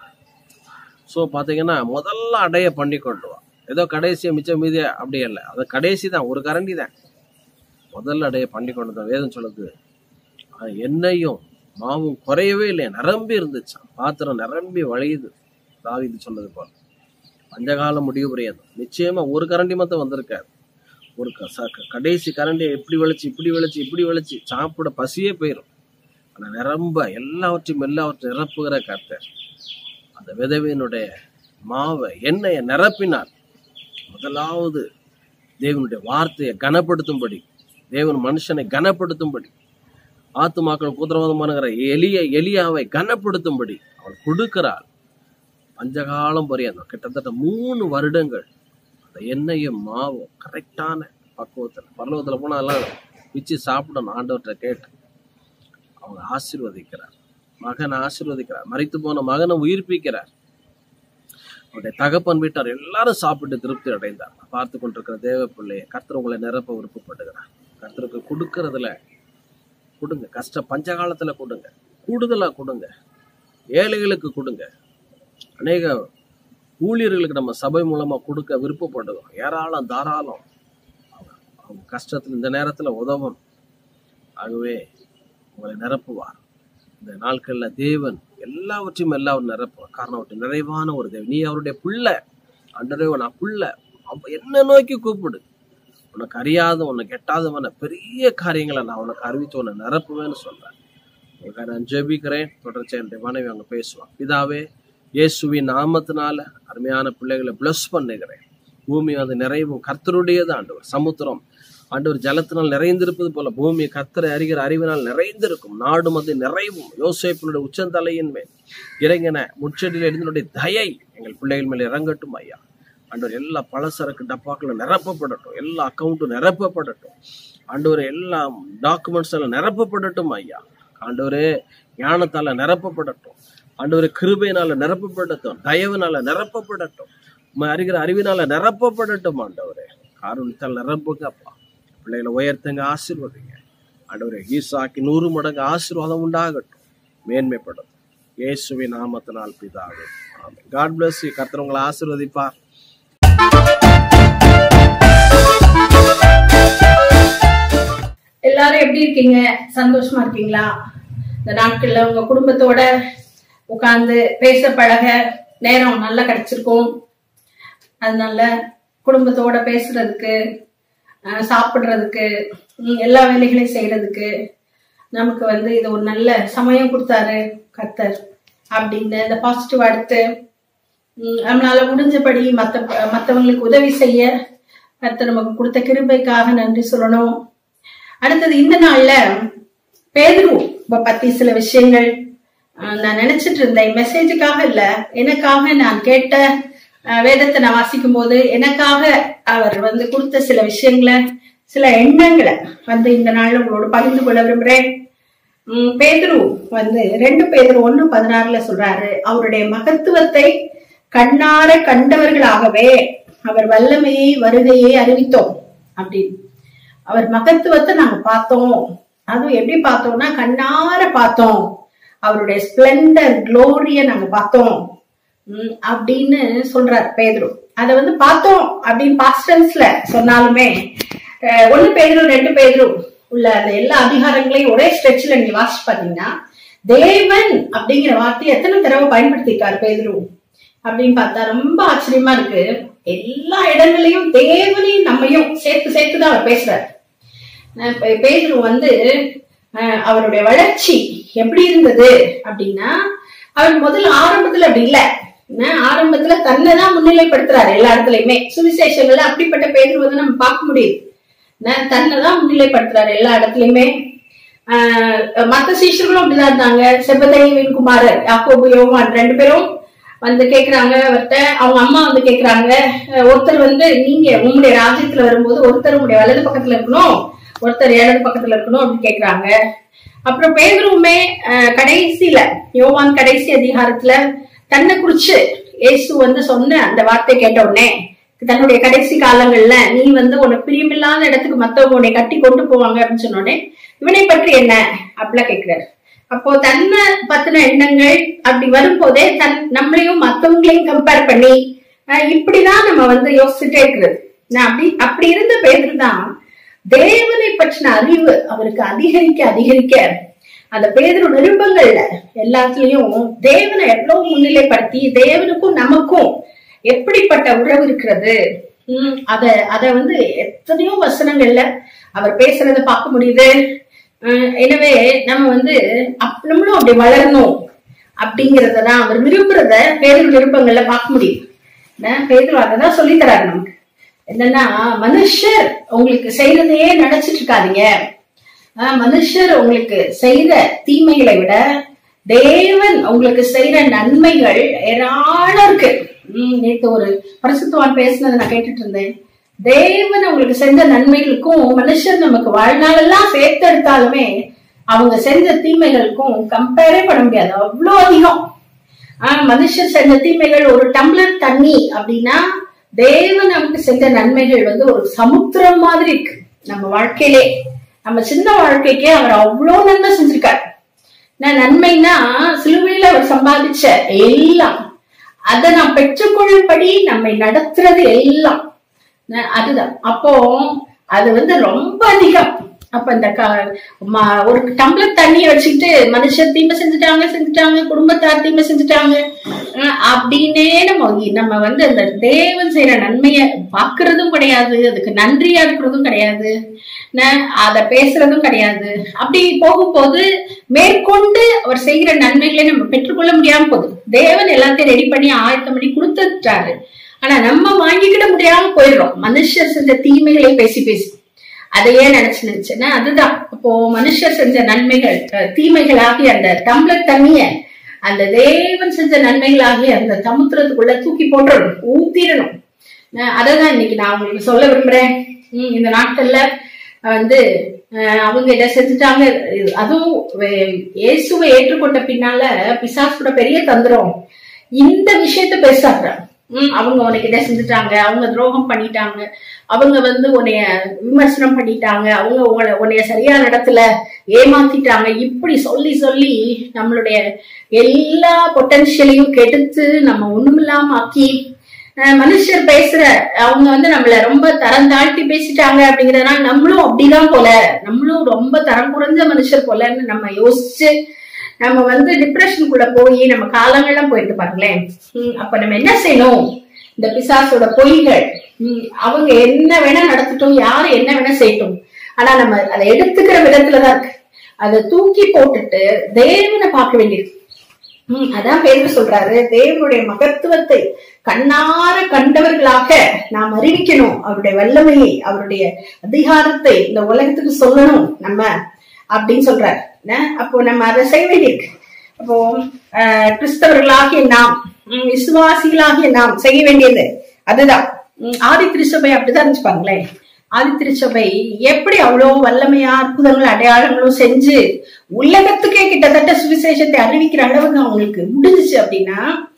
ஸோ பாத்தீங்கன்னா முதல்ல அடைய பண்ணி கொண்டு வா ஏதோ கடைசியா மிச்சம் மீதி அப்படி இல்லை அது கடைசி தான் ஒரு கரண்டி தான் முதல்ல அடைய பண்ணி கொண்டு தான் வேதம் சொல்லுது ஆஹ் எண்ணெயும் மாவும் குறையவே இல்லை நிரம்பி இருந்துச்சாம் பாத்திரம் நிரம்பி வழியுது தாவீது சொன்னது போல பஞ்சகாலம் முடிவு புரியாது நிச்சயமா ஒரு கரண்டி மட்டும் வந்திருக்காது ஒரு க- ச- க- கடைசி கரண்டியை இப்படி வலிச்சு இப்படி வலிச்சு இப்படி வலிச்சு சாப்பிட பசியே போயிடும் ஆனா நிரம்ப எல்லாவற்றையும் எல்லாவற்றையும் நிரப்புகிற கர்த்தர் அந்த விதவையினுடைய மாவை எண்ணெயை நிரப்பினார் முதலாவது தேவனுடைய வார்த்தையை கனப்படுத்தும்படி தேவன் மனுஷனை கனப்படுத்தும்படி ஆத்துமாக்கள் குதிரவாதமானுங்கிற எளிய எலியாவை கனப்படுத்தும்படி அவள் கொடுக்கிறாள் பஞ்சகாலம் பரியந்தம் கிட்டத்தட்ட மூணு வருடங்கள் அந்த எண்ணெயும் மாவும் கரெக்டான பக்குவத்தில் பருவத்தில் போனால் அதெல்லாம் பிச்சு சாப்பிடணும் ஆண்டவர்கிட்ட கேட்டு அவங்க ஆசீர்வதிக்கிறார் மகனை ஆசீர்வதிக்கிறார் மறித்து போன மகனை உயிர்ப்பிக்கிறார் அவருடைய தகப்பன் வீட்டார் எல்லாரும் சாப்பிட்டு திருப்தி அடைந்தார் பார்த்து கொண்டிருக்கிற தேவ பிள்ளையை கர்த்தர் உங்களை நிரப்ப விருப்பப்படுகிறார் கர்த்தருக்கு கொடுக்கறதுல கொடுங்க கஷ்ட பஞ்சகாலத்துல கொடுங்க கூடுதலா கொடுங்க ஏழைகளுக்கு கொடுங்க அநேக ஊழியர்களுக்கு நம்ம சபை மூலமா கொடுக்க விருப்பப்படுறோம் ஏராளம் தாராளம் அவங்க- அவங்க கஷ்டத்துல இந்த நேரத்துல உதவும் ஆகவே உங்களை நிரப்புவார் இந்த நாட்கள்ல தேவன் எல்லாவற்றையும் எல்லாம் நிரப்புவார் காரணம் அவருடைய நிறைவான ஒரு தேவன் நீ அவருடைய பிள்ளை அன்றே நான் பிள்ளை அவ என்ன நோக்கி கூப்பிடு உனக்கு அறியாத உனக்கு எட்டாதவன பெரிய காரியங்களை நான் உனக்கு அறிவித்து உன்னை நிரப்புவேன்னு சொல்றேன் உங்களுக்காக நான் ஜெபிக்கிறேன் தொடர்ச்சி என்னுடைய மனைவி அங்க பேசுவான் பிதாவே இயேசுவின் நாமத்தினால அருமையான பிள்ளைகளை பிளஸ் பண்ணுகிறேன் பூமி அது நிறைவும் கர்த்தருடையது ஆண்டவர் சமுத்திரம் ஆண்டவர் ஜலத்தினால் நிறைந்திருப்பது போல பூமி கர்த்தரை அறிகிற அறிவினால் நிறைந்திருக்கும் நாடும் அது நிறைவும் யோசேப்பினுடைய உச்சந்தலையின் மேல் இறங்கின முச்செடியில் இருந்தனுடைய தயை எங்கள் பிள்ளைகள் மேல் இறங்கட்டும் ஐயா ஆண்டவர் எல்லா பலசரக்கு டப்பாக்களும் நிரப்பப்படட்டும் எல்லா அக்கௌண்ட்டும் நிரப்பப்படட்டும் ஆண்டவர் எல்லா டாக்குமெண்ட்ஸ் எல்லாம் நிரப்பப்படட்டும் ஐயா ஆண்டவரே ஞானத்தால நிரப்பப்படட்டும் ஆண்டவரே கிருபையினால நிரப்பப்படட்டும் தயவுனால நிரப்பப்படட்டும் உம்மை அறிகிற அறிவினால நிரப்பப்படட்டும் ஆண்டவரே காரணத்தால் நிரப்புங்கப்பா பிள்ளைகளை உயர்த்துங்க ஆசீர்வதிங்க ஆண்டவரே ஈசாக்கி நூறு மடங்கு ஆசீர்வாதம் உண்டாகட்டும் மேன்மைப்படும் இயேசுவின் நாமத்தினால் பிதாவே ஆமென் காட் bless you கர்த்தர் உங்களை ஆசீர்வதிப்பார் எல்லாரும் எப்படி இருக்கீங்க சந்தோஷமா இருக்கீங்களா இந்த நாட்கள்ல உங்க குடும்பத்தோட உட்கார்ந்து பேச பழக நேரம் நல்லா கிடைச்சிருக்கும் அதனால குடும்பத்தோட பேசுறதுக்கு அஹ், சாப்பிடுறதுக்கு ம், எல்லா வேலைகளையும் செய்யறதுக்கு நமக்கு வந்து இது ஒரு நல்ல சமயம் கொடுத்தாரு கர்த்தர் அப்படின்னு இந்த பாசிட்டிவ் அடுத்து ம், நம்மளால முடிஞ்சபடி மத்த மத்தவங்களுக்கு உதவி செய்ய கர்த்தர் நமக்கு கொடுத்த கிருபைக்காக நன்றி சொல்லணும் அடுத்தது இந்த நாள்ல பேதுரு பத்தி சில விஷயங்கள் அஹ், நான் நினைச்சிட்டு இருந்தேன் மெசேஜுக்காக இல்ல எனக்காக நான் கேட்ட அஹ், வேதத்தை நான் வாசிக்கும் போது எனக்காக அவர் வந்து கொடுத்த சில விஷயங்களை சில எண்ணங்களை வந்து இந்த நாள்ல உங்களோட பகிர்ந்து கொள்ள விரும்புறேன் உம், பேதுரு வந்து ரெண்டு பேதுரு ஒண்ணு பதினாறுல சொல்றாரு அவருடைய மகத்துவத்தை கண்ணார கண்டவர்களாகவே அவர் வல்லமையை வருகையை அறிவித்தோம் அப்படின்னு அவர் மகத்துவத்தை நாங்க பார்த்தோம் அதுவும் எப்படி பார்த்தோம்னா கண்ணார பார்த்தோம் அவருடைய ஸ்பிளண்டர் குளோரிய நாங்க பார்த்தோம் உம், அப்படின்னு சொல்றார் பேதுரு அத வந்து பார்த்தோம் அப்படின்னு பாஸ்டன்ஸ்ல சொன்னாலுமே அஹ், ஒண்ணு பேதுரு ரெண்டு பேதுரு உள்ள அந்த எல்லா அதிகாரங்களையும் ஒரே ஸ்ட்ரெச்ல நீங்க வாசிச்சு பாத்தீங்கன்னா தேவன் அப்படிங்கிற வார்த்தையை எத்தனை தடவை பயன்படுத்திருக்காரு பேதுரு அப்படின்னு பார்த்தா ரொம்ப ஆச்சரியமா இருக்கு எல்லா இடங்களையும் தேவனையும் நம்மையும் சேர்த்து சேர்த்து தான் அவர் பேசுறாரு அஹ் பே- பேதுரு வந்து அஹ், அவருடைய வளர்ச்சி எப்படி இருந்தது அப்படின்னா அவர் முதல்ல ஆரம்பத்துல அப்படி இல்ல என்ன, ஆரம்பத்துல தன்னை தான் முன்னிலைப்படுத்துறாரு எல்லா இடத்துலயுமே சுவிசேஷங்கள்ல அப்படிப்பட்ட பேதுரு வந்து நம்ம பார்க்க முடியுது என்ன, தன்னை தான் முன்னிலைப்படுத்துறாரு எல்லா இடத்துலயுமே ஆஹ் மத்த சீஷர்களும் அப்படிதான் இருந்தாங்க செபதையின் குமாரர் யாக்கோபு யோவான் ரெண்டு பேரும் வந்து கேக்குறாங்க அவர்கிட்ட அவங்க அம்மா வந்து கேக்குறாங்க அஹ் ஒருத்தர் வந்து நீங்க உங்களுடைய ராஜ்யத்துல வரும்போது ஒருத்தர் உங்களுடைய வலது பக்கத்துல இருக்கணும் ஒருத்தர் இடது பக்கத்துல இருக்கணும் அப்படின்னு கேக்குறாங்க அப்புறம் பேதுருவுமே அஹ், கடைசியில யோவான் கடைசி அதிகாரத்துல தன்னை குறிச்சு இயேசு வந்து சொன்ன அந்த வார்த்தை கேட்ட உடனே தன்னுடைய கடைசி காலங்கள்ல நீ வந்து உனக்கு பிரியமில்லாத இடத்துக்கு மத்தவங்க உன்னை கட்டி கொண்டு போவாங்க அப்படின்னு சொன்ன உடனே இவனை பற்றி என்ன அப்படிலாம் கேக்குறாரு அப்போ தன்னை பத்தின எண்ணங்கள் அப்படி வரும்போதே தன் நம்மளையும் மத்தவங்களையும் கம்பேர் பண்ணி அஹ், இப்படிதான் நம்ம வந்து யோசிச்சுட்டே இருக்கிறது நான் அப்படி அப்படி இருந்த பேர் தான் தேவனை பற்றின அறிவு அவருக்கு அதிகரிக்க அதிகரிக்க அந்த பேதரு நிருபங்கள்ல எல்லாத்துலயும் தேவனை எவ்வளவு முன்னிலைப்படுத்தி தேவனுக்கும் நமக்கும் எப்படிப்பட்ட உறவு இருக்கிறது உம் அத அத வந்து எத்தனையோ வசனங்கள்ல அவர் பேசுறத பார்க்க முடியுது அஹ் எனவே நம்ம வந்து அப்- நம்மளும் அப்படி வளரணும் அப்படிங்கறத தான் அவர் விரும்புறத பேதர் விருப்பங்கள்ல பார்க்க முடியும் என்ன, பேதுரு அததான் சொல்லி தராரு நமக்கு என்னன்னா மனுஷர் உங்களுக்கு செய்யறதையே நினைச்சிட்டு இருக்காதீங்க ஆஹ் மனுஷர் உங்களுக்கு செய்த தீமைகளை விட தேவன் உங்களுக்கு செய்யற நன்மைகள் ஏராளம் இருக்கு உம் நேத்து ஒரு பரிசுத்தவான் பேசுனதை நான் கேட்டுட்டு இருந்தேன் தேவன் உங்களுக்கு செஞ்ச நன்மைகளுக்கும் மனுஷர் நமக்கு வாழ்நாளெல்லாம் சேர்த்து எடுத்தாலுமே அவங்க செஞ்ச தீமைகளுக்கும் கம்பேரே பண்ண முடியாது அவ்வளோ அதிகம் ஆஹ் மனுஷர் செஞ்ச தீமைகள் ஒரு டம்ளர் தண்ணி அப்படின்னா தேவன் நமக்கு செஞ்ச நன்மைகள் வந்து ஒரு சமுத்திரம் மாதிரி இருக்கு நம்ம வாழ்க்கையிலே நம்ம சின்ன வாழ்க்கைக்கே அவர் அவ்வளோ நன்மை செஞ்சிருக்காரு நான் நன்மைனா சிலுவையில அவர் சம்பாதிச்ச எல்லாம் அதை நான் பெற்றுக்கொள்ளும்படி நம்மை நடத்துறது எல்லாம் ந- அதுதான் அப்போ அது வந்து ரொம்ப அதிகம் அப்ப இந்த க- ம- ஒரு டம்ளர் தண்ணியை வச்சுக்கிட்டு மனுஷர் தீமை செஞ்சுட்டாங்க செஞ்சுட்டாங்க குடும்பத்தார் தீமை செஞ்சுட்டாங்க அஹ் அப்படின்னே நம்ம நம்ம வந்து அந்த தேவன் செய்யற நன்மையை பாக்குறதும் கிடையாது அதுக்கு நன்றியா இருக்கிறதும் கிடையாது ந- அத பேசுறதும் கிடையாது அப்படி போகும்போது மேற்கொண்டு அவர் செய்கிற நன்மைகளை நம்ம பெற்றுக்கொள்ள முடியாம போகுது தேவன் எல்லாத்தையும் ரெடி பண்ணி ஆயத்தம் பண்ணி கொடுத்துட்டாரு ஆனா நம்ம வாங்கிக்கிட முடியாம போயிடுறோம் மனுஷர் செஞ்ச தீமைகளை பேசி பேசி அதையே நினைச்சு நினைச்சுன்னா அதுதான் அப்போ மனுஷர் செஞ்ச நன்மைகள் அஹ், தீமைகளாகிய அந்த டம்ளர் தண்ணிய அந்த தேவன் செஞ்ச நன்மைகளாகிய அந்த சமுத்திரத்துக்குள்ள தூக்கி போட்டுறணும் ஊத்திடணும் அஹ், அததான் இன்னைக்கு நான் உங்களுக்கு சொல்ல விரும்புறேன் உம், இந்த நாட்கள்ல வந்து அஹ், அவங்க இதை செஞ்சுட்டாங்க இது- அதுவும் வே- இயேசுவை ஏற்றுக்கொண்ட பின்னால பிசாசோட பெரிய தந்திரம் இந்த விஷயத்த பேசாங்க ம் அவங்க உனக்கு இதை செஞ்சுட்டாங்க அவங்க துரோகம் பண்ணிட்டாங்க அவங்க வந்து உன்னைய விமர்சனம் பண்ணிட்டாங்க அவங்க உங்களை உன்னைய சரியான இடத்துல ஏமாத்திட்டாங்க இப்படி சொல்லி சொல்லி நம்மளுடைய எல்லா பொட்டன்ஷியலையும் கெடுத்து நம்ம ஒண்ணுமில்லாம ஆக்கி அஹ் மனுஷர் பேசுற அவங்க வந்து நம்மள ரொம்ப தரம் தாழ்த்தி பேசிட்டாங்க அப்படிங்கறதுனால நம்மளும் அப்படிதான் போல நம்மளும் ரொம்ப தரம் குறைஞ்ச மனுஷர் போலன்னு நம்ம யோசிச்சு நம்ம வந்து டிப்ரெஷனுக்குள்ள போய் நம்ம காலங்கள்லாம் போயிட்டு பாருங்களேன் ஹம், அப்ப நம்ம என்ன செய்யணும் இந்த பிசாசோட பொய்கள் ஹம், அவங்க என்ன வேணா நடத்தட்டும் யாரு என்ன வேணா செய்யட்டும் ஆனா நம்ம அதை எடுத்துக்கிற விதத்துலதான் இருக்கு அதை தூக்கி போட்டுட்டு தேவனை பார்க்க வேண்டியது ஹம், அதான் பேரு சொல்றாரு தேவனுடைய மகத்துவத்தை கண்ணார கண்டவர்களாக நாம் அறிவிக்கணும் அவருடைய வல்லமையை அவருடைய அதிகாரத்தை இந்த உலகத்துக்கு சொல்லணும் நம்ம அப்படின்னு சொல்றாரு என்ன? அப்போ நம்ம அதை செய்ய வேண்டியிருக்கு அப்போ ஆஹ், கிறிஸ்தவர்களாகிய நாம் ம், விசுவாசிகளாகிய நாம் செய்ய வேண்டியது அதுதான் ம், ஆதி திருச்சபை அப்படிதான் இருந்துச்சுப்பாங்களேன் ஆதி திருச்சபை எப்படி அவ்வளவு வல்லமையா அற்புதங்கள் அடையாளங்களும் செஞ்சு உலகத்துக்கே கிட்டத்தட்ட சுவிசேஷத்தை அறிவிக்கிற அளவுக்கு அவங்களுக்கு முடிஞ்சுச்சு அப்படின்னா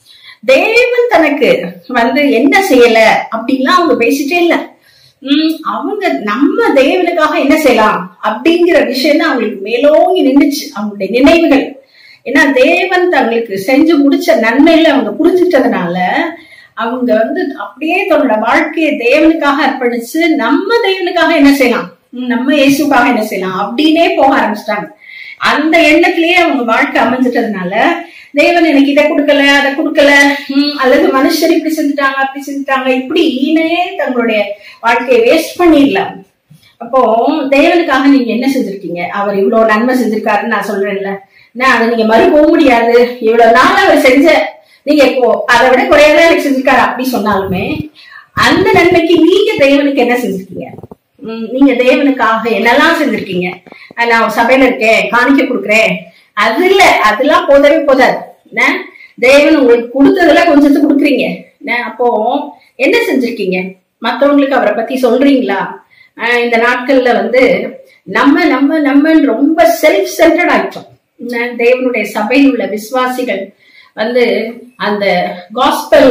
தேவன் தனக்கு வந்து என்ன செய்யல அப்படின்லாம் அவங்க பேசிட்டே இல்ல உம் அவங்க நம்ம தேவனுக்காக என்ன செய்யலாம் அப்படிங்கிற விஷயம் தான் அவங்களுக்கு மேலோங்கி நின்னுச்சு அவங்களுடைய நினைவுகள் ஏன்னா தேவன் தங்களுக்கு செஞ்சு முடிச்ச நன்மைகளை அவங்க புரிஞ்சுட்டதுனால அவங்க வந்து அப்படியே தன்னோட வாழ்க்கையை தேவனுக்காக அர்ப்பணிச்சு நம்ம தேவனுக்காக என்ன செய்யலாம் உம் நம்ம இயேசுக்காக என்ன செய்யலாம் அப்படின்னே போக ஆரம்பிச்சிட்டாங்க அந்த எண்ணத்திலேயே அவங்க வாழ்க்கை அமைஞ்சிட்டதுனால தேவன் எனக்கு இதை கொடுக்கல அதை கொடுக்கல உம் அல்லது மனுஷர் இப்படி செஞ்சுட்டாங்க அப்படி செஞ்சுட்டாங்க இப்படின்னே தங்களுடைய வாழ்க்கையை வேஸ்ட் பண்ணிடலாம் அப்போ தேவனுக்காக நீங்க என்ன செஞ்சிருக்கீங்க அவர் இவ்வளவு நன்மை செஞ்சிருக்காருன்னு நான் சொல்றேன்ல நான் அதை நீங்க மறுக்கவும் முடியாது இவ்வளவு நாள் அவர் செஞ்ச நீங்க இப்போ அதை விட குறையாதான் எனக்கு செஞ்சிருக்காரு அப்படி சொன்னாலுமே அந்த நன்மைக்கு நீங்க தேவனுக்கு என்ன செஞ்சிருக்கீங்க உம் நீங்க தேவனுக்காக என்னெல்லாம் செஞ்சிருக்கீங்க அஹ் நான் ஒரு சபையில இருக்கேன் காணிக்க கொடுக்குறேன் அது இல்ல அதெல்லாம் போதவே போதாது என்ன தேவன் உங்களுக்கு கொடுத்ததுல கொஞ்சத்தை கொடுக்குறீங்க என்ன அப்போ என்ன செஞ்சிருக்கீங்க மத்தவங்களுக்கு அவரை பத்தி சொல்றீங்களா அஹ் இந்த நாட்கள்ல வந்து நம்ம நம்ம நம்மன்னு ரொம்ப செல்ஃப் சென்டர்ட் ஆயிட்டோம் என்ன, தேவனுடைய சபையில் உள்ள விசுவாசிகள் வந்து அந்த காஸ்பல்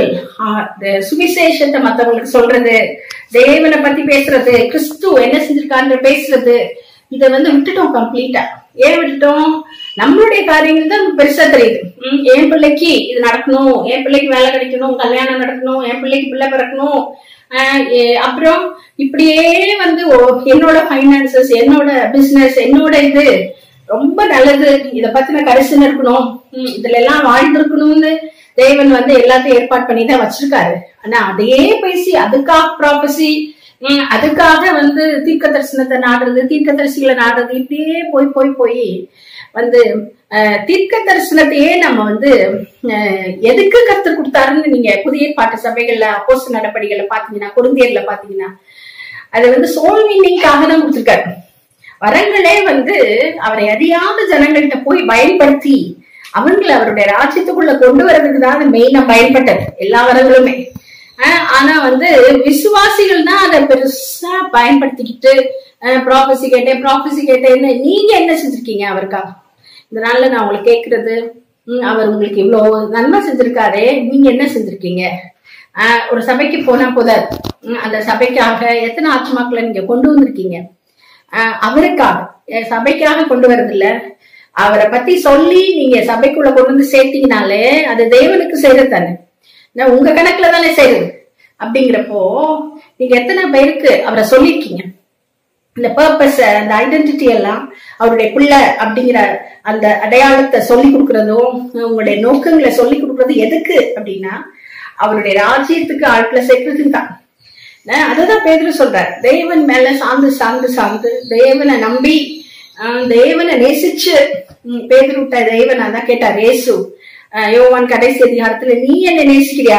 சுவிசேஷத்தை மத்தவங்களுக்கு சொல்றது தேவனை பத்தி பேசுறது கிறிஸ்து என்ன செஞ்சிருக்காருன்னு பேசுறது இதை வந்து விட்டுட்டோம் கம்ப்ளீட்டா ஏன் விட்டுட்டோம் நம்மளுடைய காரியங்கள் தான் பெருசா தெரியுது உம், என் பிள்ளைக்கு இது நடக்கணும் என் பிள்ளைக்கு வேலை கிடைக்கணும் கல்யாணம் நடக்கணும் என் பிள்ளைக்கு பிள்ளை பிறக்கணும் ஆஹ் எ- அப்புறம் இப்படியே வந்து ஓ- என்னோட ஃபைனான்சஸ் என்னோட பிசினஸ் என்னோட இது ரொம்ப நல்லது இத பத்தின கரிசனை இருக்கணும் உம், இதுல எல்லாம் வாழ்ந்திருக்கணும்னு தேவன் வந்து எல்லாத்தையும் ஏற்பாடு பண்ணி தான் வச்சிருக்காரு ஆனா அதையே பேசி அதுக்காக ப்ராபசி அதுக்காக வந்து தீர்க்க தரிசனத்தை நாடுறது தீர்க்க தரிசிகளை நாடுறது இப்படியே போய் போய் போய் வந்து அஹ், தீர்க்க தரிசனத்தையே நம்ம வந்து அஹ், எதுக்கு கத்து கொடுத்தாருன்னு நீங்க புதிய பாட்டு சபைகள்ல அப்போஸ்தல நடப்படிகளை பாத்தீங்கன்னா குருந்தியர்ல பாத்தீங்கன்னா அது வந்து சோல் மீனிங்காக தான் கொடுத்திருக்காரு வரங்களே வந்து அவரை அறியாத ஜனங்கள்கிட்ட போய் பயன்படுத்தி அவங்களை அவருடைய ராஜ்யத்துக்குள்ள கொண்டு வர்றதுக்கு தான் அது மெயினா பயன்பட்டது எல்லா வரங்களுமே ஆஹ் ஆனா வந்து விசுவாசிகள் தான் அதை பெருசா பயன்படுத்திக்கிட்டு ப்ராஃபஸி கேட்டேன் ப்ராஃபஸி கேட்டேன்னு நீங்க என்ன செஞ்சிருக்கீங்க அவருக்காக இந்த நாள்ல நான் உங்களை கேக்குறது ம், அவர் உங்களுக்கு இவ்வளவு நன்மை செஞ்சிருக்காரே நீங்க என்ன செஞ்சிருக்கீங்க ஆஹ் ஒரு சபைக்கு போனா போதாது ம், அந்த சபைக்காக எத்தனை ஆத்மாக்களை நீங்க கொண்டு வந்திருக்கீங்க ஆஹ் அவருக்காக அஹ் சபைக்காக கொண்டு வரதில்ல அவரை பத்தி சொல்லி நீங்க சபைக்குள்ள கொண்டு வந்து சேர்த்தீங்கனாலே அது தேவனுக்கு செய்யறது தானே நான் உங்க கணக்குல தானே செய்யுது அப்படிங்கிறப்போ நீங்க எத்தனை பேருக்கு அவரை சொல்லியிருக்கீங்க இந்த பர்பஸ் அந்த ஐடென்டிட்டி எல்லாம் அவருடைய பிள்ளை அப்படிங்கிற அந்த அடையாளத்தை சொல்லி கொடுக்கறதும் உங்களுடைய நோக்கங்களை சொல்லி கொடுக்கறது எதுக்கு அப்படின்னா அவருடைய ராஜ்யத்துக்கு ஆட்களை சேர்க்கறதுக்கு தான் நான் அதுதான் பேதுரு சொல்றார் தேவன் மேல சார்ந்து சார்ந்து சார்ந்து தேவனை நம்பி ஆஹ் தேவனை நேசிச்சு ம், பேதுரு விட்ட தேவன் அதான் கேட்டார் இயேசு ஆஹ் யோவான் கடைசி அதிகாரத்துல நீ என்ன நேசிக்கிறியா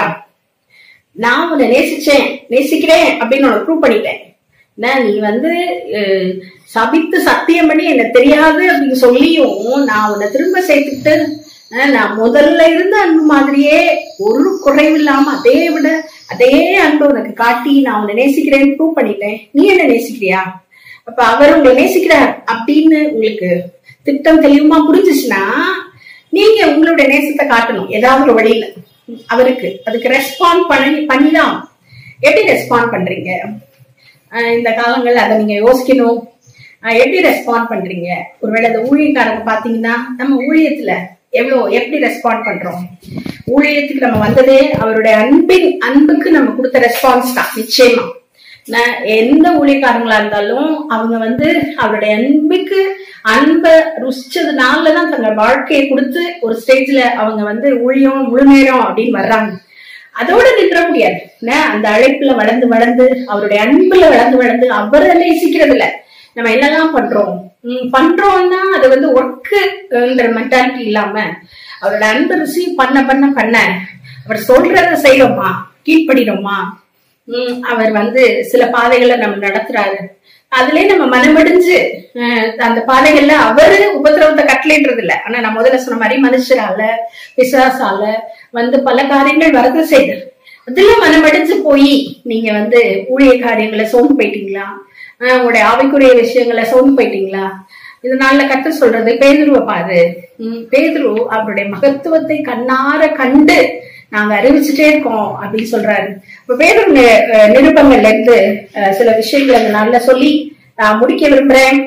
நான் உன்னை நேசிச்சேன் நேசிக்கிறேன் அப்படின்னு உனக்கு ப்ரூவ் பண்ணிட்டேன் என்ன, நீ வந்து அஹ், சபித்து சத்தியம் பண்ணி எனக்கு தெரியாது அப்படின்னு சொல்லியும் நான் உன்னை திரும்ப சேர்த்துக்கிட்டு அஹ், நான் முதல்ல இருந்த அன்பு மாதிரியே ஒரு குறைவில்லாம அதே விட அதே அன்பு உனக்கு காட்டி நான் உன்னை நேசிக்கிறேன்னு ப்ரூவ் பண்ணிட்டேன் நீ என்ன நேசிக்கிறியா அப்ப அவர் உங்களை நேசிக்கிறார் அப்படின்னு உங்களுக்கு திட்டம் தெளிவுமா புரிஞ்சுச்சுன்னா நீங்க உங்களுடைய நேசத்தை காட்டணும் ஏதாவது ஒரு வழியில அவருக்கு அதுக்கு ரெஸ்பாண்ட் பண்ணி பண்ணிதான் எப்படி ரெஸ்பாண்ட் பண்றீங்க ஆஹ் இந்த காலங்கள்ல அதை நீங்க யோசிக்கணும் ஆஹ் எப்படி ரெஸ்பாண்ட் பண்றீங்க ஒருவேளை இந்த ஊழியக்காரங்க பாத்தீங்கன்னா நம்ம ஊழியத்துல எவ்வளவு எப்படி ரெஸ்பாண்ட் பண்றோம் ஊழியத்துக்கு நம்ம வந்ததே அவருடைய அன்பின் அன்புக்கு நம்ம கொடுத்த ரெஸ்பான்ஸ் தான் நிச்சயமா நான் எந்த ஊழியக்காரங்களா இருந்தாலும் அவங்க வந்து அவருடைய அன்புக்கு அன்பை ருசிச்சதுனால தான் தங்கள் வாழ்க்கையை கொடுத்து ஒரு ஸ்டேஜ்ல அவங்க வந்து ஊழியம் முழுநேரம் அப்படின்னு வர்றாங்க அதோட நிற்ற முடியாது என்ன, அந்த அழைப்புல வளர்ந்து வளர்ந்து அவருடைய அன்புல வளர்ந்து வளர்ந்து அவரை நேசிக்கிறது இல்ல நம்ம என்னெல்லாம் பண்றோம் உம் பண்றோம்னா அது வந்து ஒர்க்குங்கிற மென்டாலிட்டி இல்லாம அவரோட அன்பை ரிசீவ் பண்ண பண்ண பண்ண அவர் சொல்றத செய்யறோமா கீழ்ப்படிறோமா உம் அவர் வந்து சில பாதைகளை நம்ம நடத்துறாரு அதுலயே நம்ம மனமடிஞ்சு அஹ், அந்த பாதைகள்ல அவரு உபதிரவத்தை கட்டளைன்றது இல்ல ஆனா நான் முதல்ல சொன்ன மாதிரி மனுஷரால பிசாசால வந்து பல காரியங்கள் வரது செய்யுது அதுல மனமடிஞ்சு போய் நீங்க வந்து ஊழிய காரியங்களை சோர்ந்து போயிட்டீங்களா அஹ், உங்களுடைய ஆவிக்குரிய விஷயங்களை சோர்ந்து போயிட்டீங்களா இதனால கத்து சொல்றது பேதுருவை பாரு உம், பேதுரு அவருடைய மகத்துவத்தை கண்ணார கண்டு நாங்க அறிவிச்சுட்டே இருக்கோம் அப்படின்னு சொல்றாரு இப்ப பேதுரு நி- அஹ், நிருபங்கள்ல இருந்து அஹ், சில விஷயங்களை இந்த நாள்ல சொல்லி நான் முடிக்க விரும்புறேன்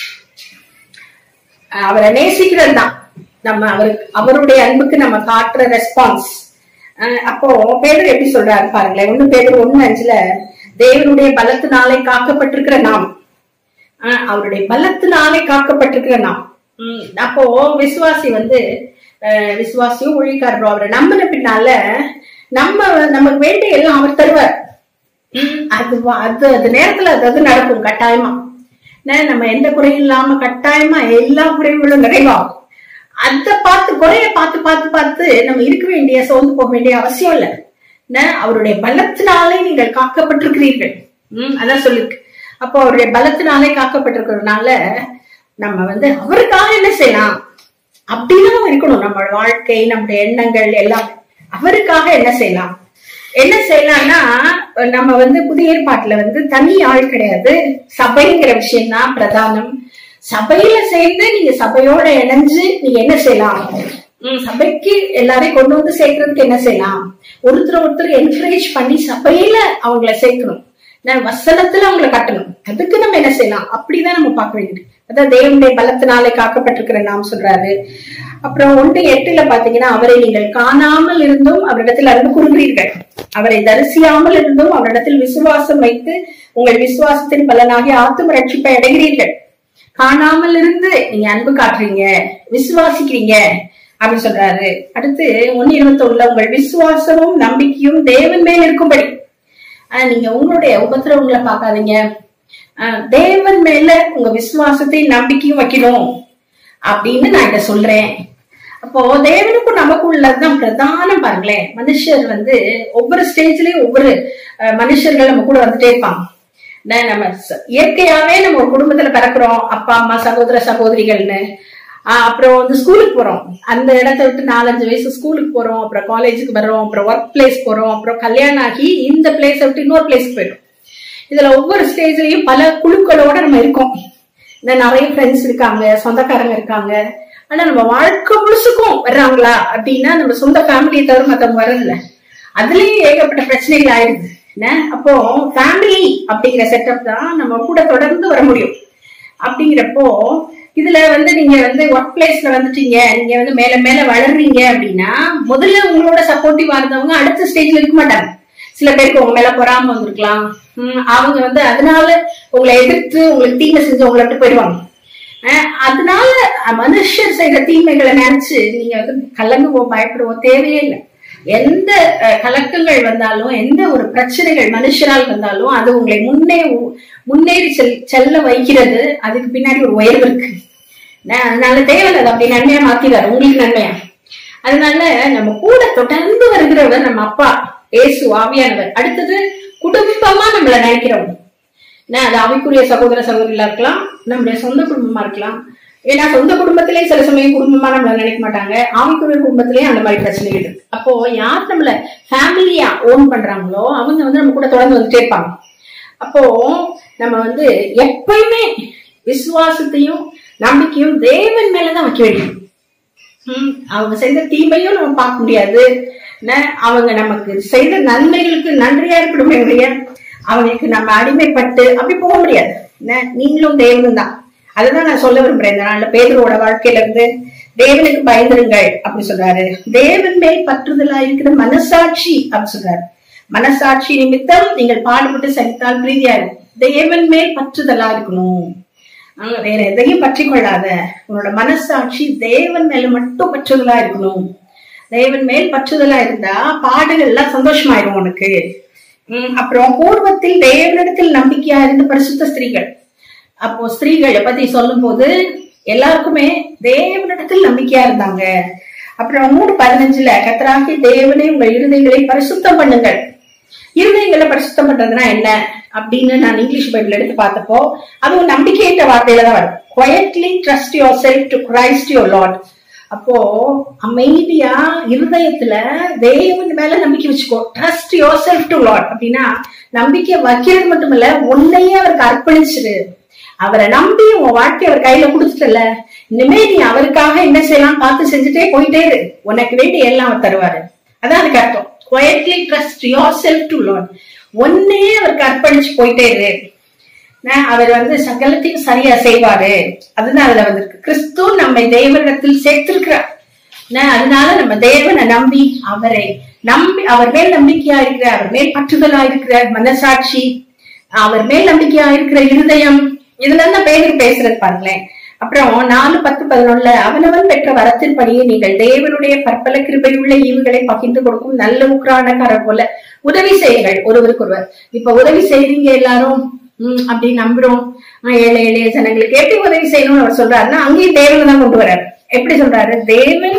அஹ், அவரை நேசிக்கிறது தான் நம்ம அவருக்கு அவருடைய அன்புக்கு நம்ம காட்டுற ரெஸ்பான்ஸ் அப்போ பேதர் எப்படி சொல்றாரு பாருங்களேன் ஒண்ணு பேதர் ஒண்ணு அஞ்சுல தேவனுடைய பலத்தினாலே காக்கப்பட்டிருக்கிற நாம் ஆஹ் அவருடைய பலத்தினாலே காக்கப்பட்டிருக்கிற நாம் உம் அப்போ விசுவாசி வந்து ஆஹ் விசுவாசியும் ஒழிக்காரோ அவரை நம்பின பின்னால நம்ம நமக்கு வேண்டிய எல்லாம் அவர் தருவார் உம் அது வ- அது அது நேரத்துல அது அது நடக்கும் கட்டாயமா என்ன, நம்ம எந்த குறையும் இல்லாம கட்டாயமா எல்லா குறைகளும் நிறைவாகும் அத பார்த்து குறைய பார்த்து பார்த்து பார்த்து நம்ம இருக்க வேண்டிய சோர்ந்து போக வேண்டிய அவசியம் இல்ல என்ன, அவருடைய பலத்தினாலே நீங்கள் காக்கப்பட்டிருக்கிறீர்கள் உம் அதான் சொல்லிருக்கு அப்போ அவருடைய பலத்தினாலே காக்கப்பட்டிருக்கிறதுனால நம்ம வந்து அவருக்காக என்ன செய்யலாம் அப்படிதான் இருக்கணும் நம்ம வாழ்க்கை நம்முடைய எண்ணங்கள் எல்லாம் அவருக்காக என்ன செய்யலாம் என்ன செய்யலாம்னா நம்ம வந்து புதிய ஏற்பாட்டுல வந்து தனி ஆள் கிடையாது சபைங்கிற விஷயம் தான் பிரதானம் சபையில சேர்ந்து நீங்க சபையோட இணைஞ்சு நீங்க என்ன செய்யலாம் உம் சபைக்கு எல்லாரையும் கொண்டு வந்து சேர்க்கறதுக்கு என்ன செய்யலாம் ஒருத்தர் ஒருத்தர் என்கரேஜ் பண்ணி சபையில அவங்கள சேர்க்கணும் நான் வசனத்துல அவங்களை கட்டணும் அதுக்கு நம்ம என்ன செய்யலாம் அப்படிதான் நம்ம பார்க்க வேண்டியது அதான் தேவனுடைய பலத்தினாலே காக்கப்பட்டிருக்கிற நாம் சொல்றாரு அப்புறம் ஒன்று எட்டுல பாத்தீங்கன்னா அவரை நீங்கள் காணாமல் இருந்தும் அவரிடத்தில் அன்பு கூறுகிறீர்கள் அவரை தரிசியாமல் இருந்தும் அவரிடத்தில் விசுவாசம் வைத்து உங்கள் விசுவாசத்தின் பலனாகி ஆத்தும ரட்சிப்பை அடைகிறீர்கள் காணாமல் இருந்து நீங்க அன்பு காட்டுறீங்க விசுவாசிக்கிறீங்க அப்படின்னு சொல்றாரு அடுத்து ஒன்னு இருபத்தொன்னுல உங்கள் விசுவாசமும் நம்பிக்கையும் தேவன் மேல் இருக்கும்படி ஆனா நீங்க உங்களுடைய உபத்திரவங்களை பார்க்காதீங்க ஆஹ் தேவன் மேல உங்க விசுவாசத்தையும் நம்பிக்கையும் வைக்கணும் அப்படின்னு நான் இத சொல்றேன் அப்போ தேவனுக்கும் நமக்கும் உள்ளதுதான் பிரதானம் பாருங்களேன் மனுஷர் வந்து ஒவ்வொரு ஸ்டேஜ்லயும் ஒவ்வொரு அஹ், மனுஷர்கள் நம்ம கூட வந்துட்டே இருப்பாங்க என்ன, நம்ம ச- இயற்கையாவே நம்ம ஒரு குடும்பத்துல பிறக்கிறோம் அப்பா அம்மா சகோதர சகோதரிகள்னு ஆஹ் அப்புறம் வந்து ஸ்கூலுக்கு போறோம் அந்த இடத்த விட்டு நாலஞ்சு வயசு ஸ்கூலுக்கு போறோம் அப்புறம் காலேஜுக்கு வர்றோம் அப்புறம் ஒர்க் பிளேஸ் போறோம் அப்புறம் கல்யாணம் ஆகி இந்த பிளேஸை விட்டு இன்னொரு பிளேஸ்க்கு போயிடும் இதுல ஒவ்வொரு ஸ்டேஜ்லயும் பல குழுக்களோட நம்ம இருக்கோம் இந்த நிறைய ஃப்ரெண்ட்ஸ் இருக்காங்க சொந்தக்காரங்க இருக்காங்க ஆனா நம்ம வாழ்க்கை முழுசுக்கும் வர்றாங்களா அப்படின்னா நம்ம சொந்த ஃபேமிலியை தவிர மத்தவங்க வர்றதில்ல அதுலயும் ஏகப்பட்ட பிரச்சனைகள் ஆயிடுது என்ன அப்போ ஃபேமிலி அப்படிங்கிற செட்டப் தான் நம்ம கூட தொடர்ந்து வர முடியும் அப்படிங்கிறப்போ இதுல வந்து நீங்க வந்து ஒர்க் பிளேஸ்ல வந்துட்டீங்க நீங்க வந்து மேல மேல வளர்றீங்க அப்படின்னா முதல்ல உங்களோட சப்போர்ட்டிவா இருந்தவங்க அடுத்த ஸ்டேஜ்ல இருக்க மாட்டாங்க சில பேருக்கு உங்க மேல பொறாம வந்திருக்கலாம் உம் அவங்க வந்து அதனால உங்களை எதிர்த்து உங்களுக்கு தீமை செஞ்சு உங்களை விட்டு போயிடுவாங்க அஹ் அதனால மனுஷர் செய்யற தீமைகளை நினைச்சு நீங்க வந்து கலங்குவோ பயப்படுவோ தேவையே இல்லை எந்த அஹ், கலக்கங்கள் வந்தாலும் எந்த ஒரு பிரச்சனைகள் மனுஷரால் வந்தாலும் அது உங்களை முன்னே உ- முன்னேறி செல் செல்ல வைக்கிறது அதுக்கு பின்னாடி ஒரு உயர்வு இருக்கு நான் அதனால தேவையில்லை அதை அப்படி நன்மையா மாத்திடாரு உங்களுக்கு நன்மையா அதனால நம்ம கூட தொடர்ந்து வருகிறவர் நம்ம அப்பா ஏசு ஆவியானவர் அடுத்தது குடும்பமா நம்மள நினைக்கிறவங்க என்ன அது அவைக்குரிய சகோதர சகோதரிகளா இருக்கலாம் நம்முடைய சொந்த குடும்பமா இருக்கலாம் ஏன்னா சொந்த குடும்பத்திலே சில சமயம் குடும்பமா நம்மள நினைக்க மாட்டாங்க ஆவிக்குரிய குடும்பத்திலேயே அந்த மாதிரி பிரச்சனைகள் இருக்கு அப்போ யார் நம்மள ஃபேமிலியா ஓன் பண்றாங்களோ அவங்க வந்து நம்ம கூட தொடர்ந்து வந்துட்டே இருப்பாங்க அப்போ நம்ம வந்து எப்பயுமே விசுவாசத்தையும் நம்பிக்கையும் தேவன் மேலதான் வைக்க வேண்டியது ஹம், அவங்க செய்த தீமையும் நம்ம பார்க்க முடியாது என்ன, அவங்க நமக்கு செய்த நன்மைகளுக்கு நன்றியா இருக்கணுமே ஒழிய அவங்களுக்கு நம்ம அடிமைப்பட்டு அப்படி போக முடியாது என்ன, நீங்களும் தேவனும் தான் அதுதான் நான் சொல்ல விரும்புறேன் இந்த நாள்ல பேதரோட வாழ்க்கையில இருந்து தேவனுக்கு பயந்துருங்கள் அப்படி சொல்றாரு தேவன் மேல் பற்றுதலா இருக்கிற மனசாட்சி அப்படி சொல்றாரு மனசாட்சி நிமித்தம் நீங்கள் பாடுபட்டு சகித்தால் பிரீதியா இருக்கும் தேவன் மேல் பற்றுதலா இருக்கணும் அங்க வேற எதையும் பற்றி கொள்ளாத உன்னோட மனசாட்சி தேவன் மேல மட்டும் பற்றுதலா இருக்கணும் தேவன் மேல் பற்றுதலா இருந்தா பாடுகள் எல்லாம் சந்தோஷமாயிரும் உனக்கு உம் அப்புறம் பூர்வத்தில் தேவனிடத்தில் நம்பிக்கையா இருந்த பரிசுத்த ஸ்திரீகள் அப்போ ஸ்திரீகளை பத்தி சொல்லும் போது எல்லாருக்குமே தேவனிடத்தில் நம்பிக்கையா இருந்தாங்க அப்புறம் மூணு பதினஞ்சுல கத்தராகி தேவனை உங்கள் இருதயங்களை பரிசுத்தம் பண்ணுங்கள் இருதயங்களை பரிசுத்தம் பண்றதுன்னா என்ன அப்படின்னு நான் இங்கிலீஷ் பைபிள் எடுத்து பார்த்தப்போ அதுவும் நம்பிக்கையிட்ட வார்த்தையில தான் வரும் quietly trust yourself to Christ your Lord அப்போ அமைதியா இருதயத்துல தேவன் மேல நம்பிக்கை வச்சுக்கோ trust yourself to Lord அப்படின்னா நம்பிக்கை வைக்கிறது மட்டும் இல்ல உன்னையே அவருக்கு அர்ப்பணிச்சிரு அவரை நம்பி உன் வாழ்க்கை அவர் கையில கொடுத்துட்டல இனிமே நீ அவருக்காக என்ன செய்யலாம் பார்த்து செஞ்சுட்டே போயிட்டே இரு உனக்கு வேண்டிய எல்லாம் அவர் தருவாரு அதான் அதுக்கு அர்த்தம் quietly trust yourself to Lord ஒன்னையே அவருக்கு அர்ப்பணிச்சு போயிட்டே இரு நான் அவர் வந்து சகலத்தையும் சரியா செய்வாரு அதுதான் அதுல வந்திருக்கு கிறிஸ்து நம்மை தேவனிடத்தில் சேர்த்திருக்கிறார் நான் அதனால நம்ம தேவனை நம்பி அவரை நம்பி அவர் மேல் நம்பிக்கையா இருக்கிற அவர் மேல் பற்றுதலா இருக்கிற மனசாட்சி அவர் மேல் நம்பிக்கையா இருக்கிற இருதயம் இதுல தான் பேர் பேசுறது பாருங்களேன் அப்புறம் நாலு பத்து பதினொன்னுல அவனவன் பெற்ற வரத்தின்படியே நீங்கள் தேவனுடைய பற்பல கிருபையுள்ள ஈவுகளை பகிர்ந்து கொடுக்கும் நல்ல உக்ரானக்காரர் போல உதவி செய்யுங்கள் ஒருவருக்கு ஒருவர் இப்ப உதவி செய்றீங்க எல்லாரும் உம் அப்படி நம்புறோம் ஆஹ் ஏழை எளிய ஜனங்களுக்கு எப்படி உதவி செய்யணும்னு அவர் சொல்றாருன்னா அங்கேயும் தேவனை தான் கொண்டு வர்றாரு எப்படி சொல்றாரு தேவன்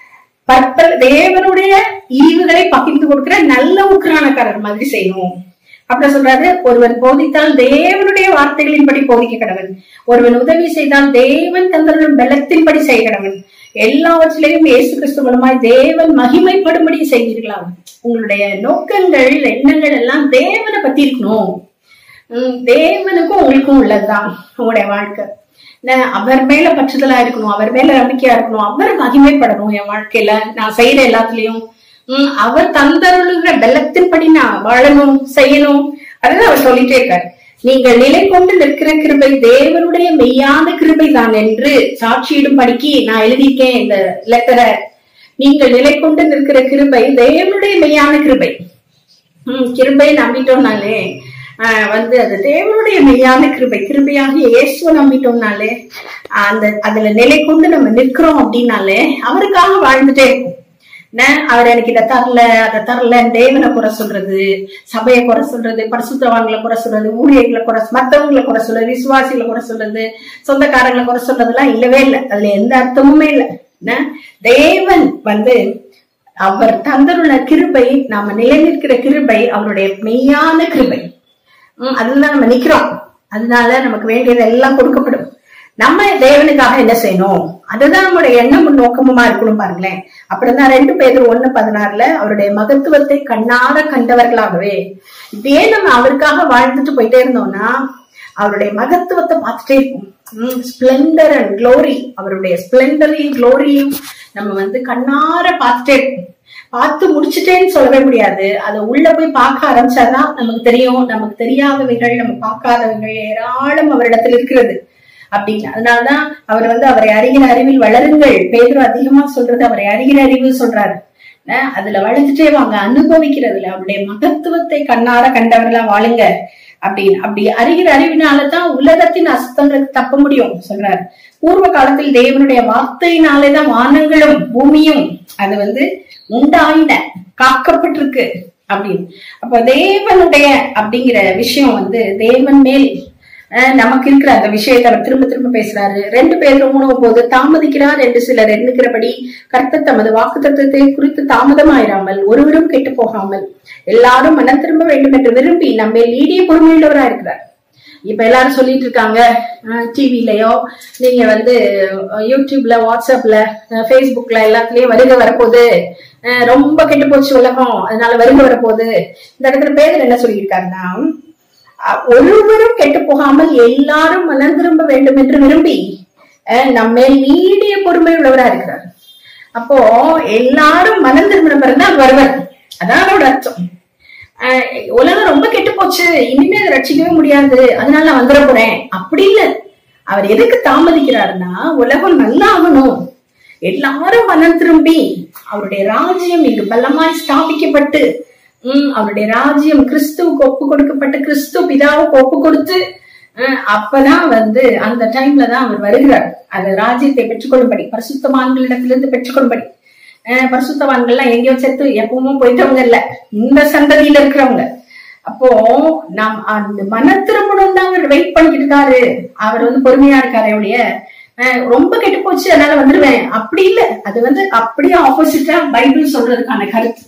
பற்பல தேவனுடைய ஈவுகளை பகிர்ந்து கொடுக்கிற நல்ல உக்ரானக்காரர் மாதிரி செய்யணும் அப்புறம் சொல்றாரு ஒருவன் போதித்தால் தேவனுடைய வார்த்தைகளின்படி போதிக்க கடவன் ஒருவன் உதவி செய்தால் தேவன் தந்தருடன் பலத்தின்படி செய்ய கடவன் எல்லாவற்றிலையும் இயேசு கிறிஸ்து மூலமாய் தேவன் மகிமைப்படும்படி செய்வீர்களா உங்களுடைய நோக்கங்கள் எண்ணங்கள் எல்லாம் தேவனை பத்தி இருக்கணும் உம் தேவனுக்கும் உங்களுக்கும் உள்ளதுதான் உங்களுடைய வாழ்க்கை நான் அவர் மேல பற்றுதலா இருக்கணும் அவர் மேல நம்பிக்கையா இருக்கணும் அவர் மகிமைப்படணும் என் வாழ்க்கையில நான் செய்யற எல்லாத்துலயும் உம் அவர் தந்தருளுகிற பலத்தின்படி நான் வாழணும் செய்யணும் அதுதான் அவர் சொல்லிட்டே இருக்காரு நீங்கள் நிலை கொண்டு நிற்கிற கிருபை தேவனுடைய மெய்யான கிருபை தான் என்று சாட்சியிடும் படிக்கு நான் எழுதியிருக்கேன் இந்த லெட்டரை நீங்கள் நிலை கொண்டு நிற்கிற கிருபை தேவனுடைய மெய்யான கிருபை உம் கிருபை நம்பிட்டோம்னாலே ஆஹ் வந்து அது தேவனுடைய மெய்யான கிருபை கிருபையாக இயேசுவை நம்பிட்டோம்னாலே அந்த அதுல நிலை கொண்டு நம்ம நிற்கிறோம் அப்படின்னாலே அவருக்காக வாழ்ந்துட்டே இருக்கும் என்ன, அவர் எனக்கு இதை தரல அதை தரல தேவனை குறை சொல்றது சபையை குறை சொல்றது பரிசுத்தவான்களை குறை சொல்றது ஊழியர்களை குறை மத்தவங்களை குறை சொல்றது விசுவாசிகளை குறை சொல்றது சொந்தக்காரங்களை குறை சொல்றதெல்லாம் இல்லவே இல்லை அதுல எந்த அர்த்தமுமே இல்லை என்ன, தேவன் வந்து அவர் தந்தருள்ள கிருபை நாம நிலை நிற்கிற கிருபை அவருடைய மெய்யான கிருபை உம் அதுதான் நம்ம நிக்கிறோம் அதனால நமக்கு வேண்டியது எல்லாம் கொடுக்கப்படும் நம்ம தேவனுக்காக என்ன செய்யணும் அதுதான் நம்மளுடைய எண்ணமும் நோக்கமுமா இருக்கணும் பாருங்களேன் அப்படிதான் ரெண்டு பேர் ஒண்ணு பதினாறுல அவருடைய மகத்துவத்தை கண்ணார கண்டவர்களாகவே இப்படியே நம்ம அவருக்காக வாழ்ந்துட்டு போயிட்டே இருந்தோம்னா அவருடைய மகத்துவத்தை பார்த்துட்டே இருப்போம் ஸ்பிளண்டர் அண்ட் க்ளோரி அவருடைய ஸ்பிளண்டரையும் க்ளோரியும் நம்ம வந்து கண்ணார பார்த்துட்டே இருப்போம் பார்த்து முடிச்சுட்டேன்னு சொல்லவே முடியாது அதை உள்ள போய் பார்க்க ஆரம்பிச்சாதான் நமக்கு தெரியும் நமக்கு தெரியாதவைகள் நம்ம பார்க்காதவைகள் ஏராளம் அவரிடத்தில் இருக்கிறது அப்படின்னு அதனாலதான் அவர் வந்து அவரை அறிகிற அறிவில் வளருங்கள் பேதர் அதிகமா சொல்றது அவரை அறிகிற அறிவு சொல்றாரு அஹ் அதுல வளர்ந்துட்டே வாங்க அனுபவிக்கிறதுல அவருடைய மகத்துவத்தை கண்ணார கண்டவர்களா வாழுங்க அப்படின்னு அப்படி அறிகிற அறிவினாலதான் உலகத்தின் அசுத்தங்களுக்கு தப்ப முடியும் சொல்றாரு பூர்வ காலத்தில் தேவனுடைய வார்த்தையினாலேதான் வானங்களும் பூமியும் அது வந்து உண்டாயின காக்கப்பட்டிருக்கு அப்படின்னு அப்ப தேவனுடைய அப்படிங்கிற விஷயம் வந்து தேவன் மேல் அஹ் நமக்கு இருக்கிற அந்த விஷயத்தை அவர் திரும்ப திரும்ப பேசுறாரு ரெண்டு பேரும் உணவு போது தாமதிக்கிறார் என்று சிலர் எண்ணுகிறபடி கர்த்தர் தமது வாக்குத்தத்தத்தை குறித்து தாமதமாயிராமல் ஒருவரும் கெட்டு போகாமல் எல்லாரும் மனம் திரும்ப வேண்டும் என்று விரும்பி நம்ம நீடிய பொறுமையுள்ளவரா இருக்கிறார் இப்ப எல்லாரும் சொல்லிட்டு இருக்காங்க டிவிலயோ நீங்க வந்து அஹ், யூடியூப்ல வாட்ஸ்அப்ல அஹ், ஃபேஸ்புக்ல எல்லாத்துலயும் வருகை வரப்போகுது அஹ், ரொம்ப கெட்டு போச்சு உலகம் அதனால வருகை வரப்போகுது இந்த இடத்துல பேதர் என்ன சொல்லியிருக்காருன்னா அஹ், ஒருவரும் கெட்டு போகாமல் எல்லாரும் மனம் திரும்ப வேண்டும் என்று விரும்பி அஹ், நம்ம நீடிய பொறுமை உள்ளவரா இருக்கிறார் அப்போ எல்லாரும் மனம் திரும்பின பிறகுதான் அவர் வருவார் அதான் அதோட அர்த்தம் ஆஹ் உலகம் ரொம்ப கெட்டு போச்சு இனிமே அதை ரட்சிக்கவே முடியாது அதனால நான் வந்துட போறேன் அப்படி இல்ல அவர் எதுக்கு தாமதிக்கிறாருன்னா உலகம் நல்லா ஆகணும் எல்லாரும் மனம் திரும்பி அவருடைய ராஜ்யம் இங்கு பலமாய் ஸ்தாபிக்கப்பட்டு உம் அவருடைய ராஜ்யம் கிறிஸ்துவுக்கு ஒப்பு கொடுக்கப்பட்டு கிறிஸ்து பிதாவுக்கு ஒப்பு கொடுத்து அஹ் அப்பதான் வந்து அந்த டைம்ல தான் அவர் வருகிறார் அந்த ராஜ்யத்தை பெற்றுக்கொள்ளும்படி பரிசுத்தவான்களிடத்திலிருந்து பெற்றுக்கொள்ளும்படி அஹ் பரிசுத்தவான்கள்லாம் எங்கேயோ செத்து எப்பவும் போயிட்டவங்க இல்ல இந்த சந்ததியில இருக்கிறவங்க அப்போ நாம் அந்த மன திருமணம் தான் அவர் வெயிட் பண்ணிக்கிட்டு இருக்காரு அவர் வந்து பொறுமையா இருக்காரு ஒழிய அஹ் ரொம்ப கெட்டு போச்சு அதனால வந்துருவேன் அப்படி இல்ல அது வந்து அப்படியே ஆப்போசிட்டா பைபிள் சொல்றதுக்கான கருத்து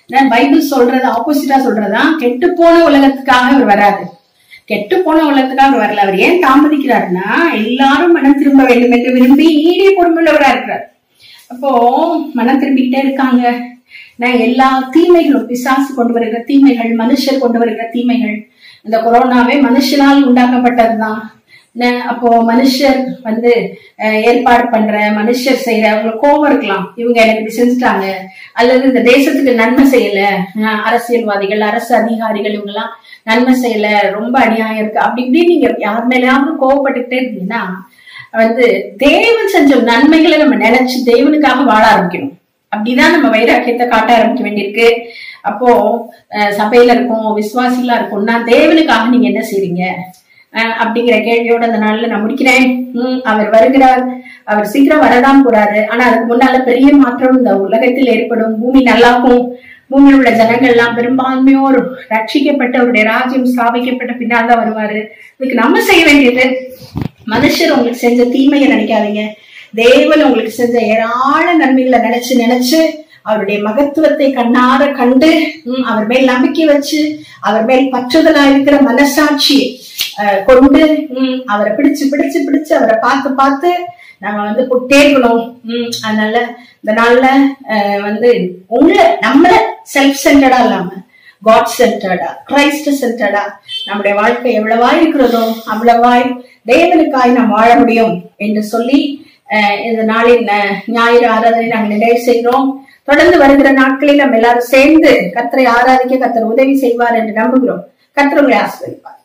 நான் பைபிள் சொல்றது ஆப்போசிட்டா சொல்றதா கெட்டு போன உலகத்துக்காக அவர் வராது கெட்டு போன உலகத்துக்காக அவர் வரல அவர் ஏன் தாமதிக்கிறாருன்னா எல்லாரும் மனம் திரும்ப வேண்டும் என்று விரும்பி நீடிய பொறுமையுள்ளவரா இருக்கிறார் அப்போ மனம் திரும்பிக்கிட்டே இருக்காங்க நான் எல்லா தீமைகளும் பிசாசு கொண்டு வருகிற தீமைகள் மனுஷர் கொண்டு வருகிற தீமைகள் இந்த கொரோனாவே மனுஷனால் உண்டாக்கப்பட்டதுதான் ந- அப்போ மனுஷர் வந்து அஹ், ஏற்பாடு பண்ற மனுஷர் செய்யற அவங்களுக்கு கோபம் இருக்கலாம் இவங்க எனக்கு இப்படி செஞ்சுட்டாங்க அல்லது இந்த தேசத்துக்கு நன்மை செய்யல அஹ், அரசியல்வாதிகள் அரசு அதிகாரிகள் இவங்க எல்லாம் நன்மை செய்யல ரொம்ப அநியாயம் இருக்கு அப்படி இப்படி நீங்க யார் மேலேயாவது கோவப்பட்டுக்கிட்டே இருந்தீங்கன்னா வந்து தேவன் செஞ்ச நன்மைகளை நம்ம நினைச்சு தேவனுக்காக வாழ ஆரம்பிக்கணும் அப்படிதான் நம்ம வைராக்கியத்தை காட்ட ஆரம்பிக்க வேண்டியிருக்கு அப்போ அஹ், சபையில இருக்கோம் விசுவாசிகளா இருக்கோம்னா தேவனுக்காக நீங்க என்ன செய்றீங்க அஹ், அப்படிங்கிற கேள்வியோட அந்த நாள்ல நான் முடிக்கிறேன் உம், அவர் வருகிறார் அவர் சீக்கிரம் வரதான் போறாரு ஆனா அதுக்கு முன்னால பெரிய மாற்றம் இந்த உலகத்தில் ஏற்படும் பூமி நல்லாக்கும் பூமியில் உள்ள ஜனங்கள் எல்லாம் பெரும்பான்மையோர் ரட்சிக்கப்பட்டு அவருடைய ராஜ்யம் ஸ்தாபிக்கப்பட்ட பின்னால் தான் வருவாரு இதுக்கு நம்ம செய்ய வேண்டியது மனுஷர் உங்களுக்கு செஞ்ச தீமையை நினைக்காதீங்க தேவன் உங்களுக்கு செஞ்ச ஏராள நன்மைகளை நினைச்சு நினைச்சு அவருடைய மகத்துவத்தை கண்ணார கண்டு ம், அவர் மேல் நம்பிக்கை வச்சு அவர் மேல் பற்றுதலா இருக்கிற மனசாட்சியை அஹ், கொண்டு ம், அவரை பிடிச்சு பிடிச்சு பிடிச்சு அவரை பார்த்து பார்த்து நாங்க வந்து புட்டே இருக்கணும் ம், அதனால இந்த நாள்ல அஹ், வந்து உங்களை நம்மள செல்ஃப் சென்டர்டா இல்லாம காட் சென்டர்டா கிரைஸ்ட் சென்டர்டா நம்முடைய வாழ்க்கை எவ்வளவாய் இருக்கிறதோ அவ்வளவாய் தேவனுக்காய் நாம் வாழ முடியும் என்று சொல்லி அஹ், இந்த நாளின் அஹ், ஞாயிறு ஆராதனை நாங்கள் நிறைவு செய்கிறோம் தொடர்ந்து வருகிற நாட்களில் நம்ம எல்லாரும் சேர்ந்து கத்தரை ஆராதிக்க கத்தர் உதவி செய்வார் என்று நம்புகிறோம் கத்தர் உங்களை ஆசிர்வதிப்பார்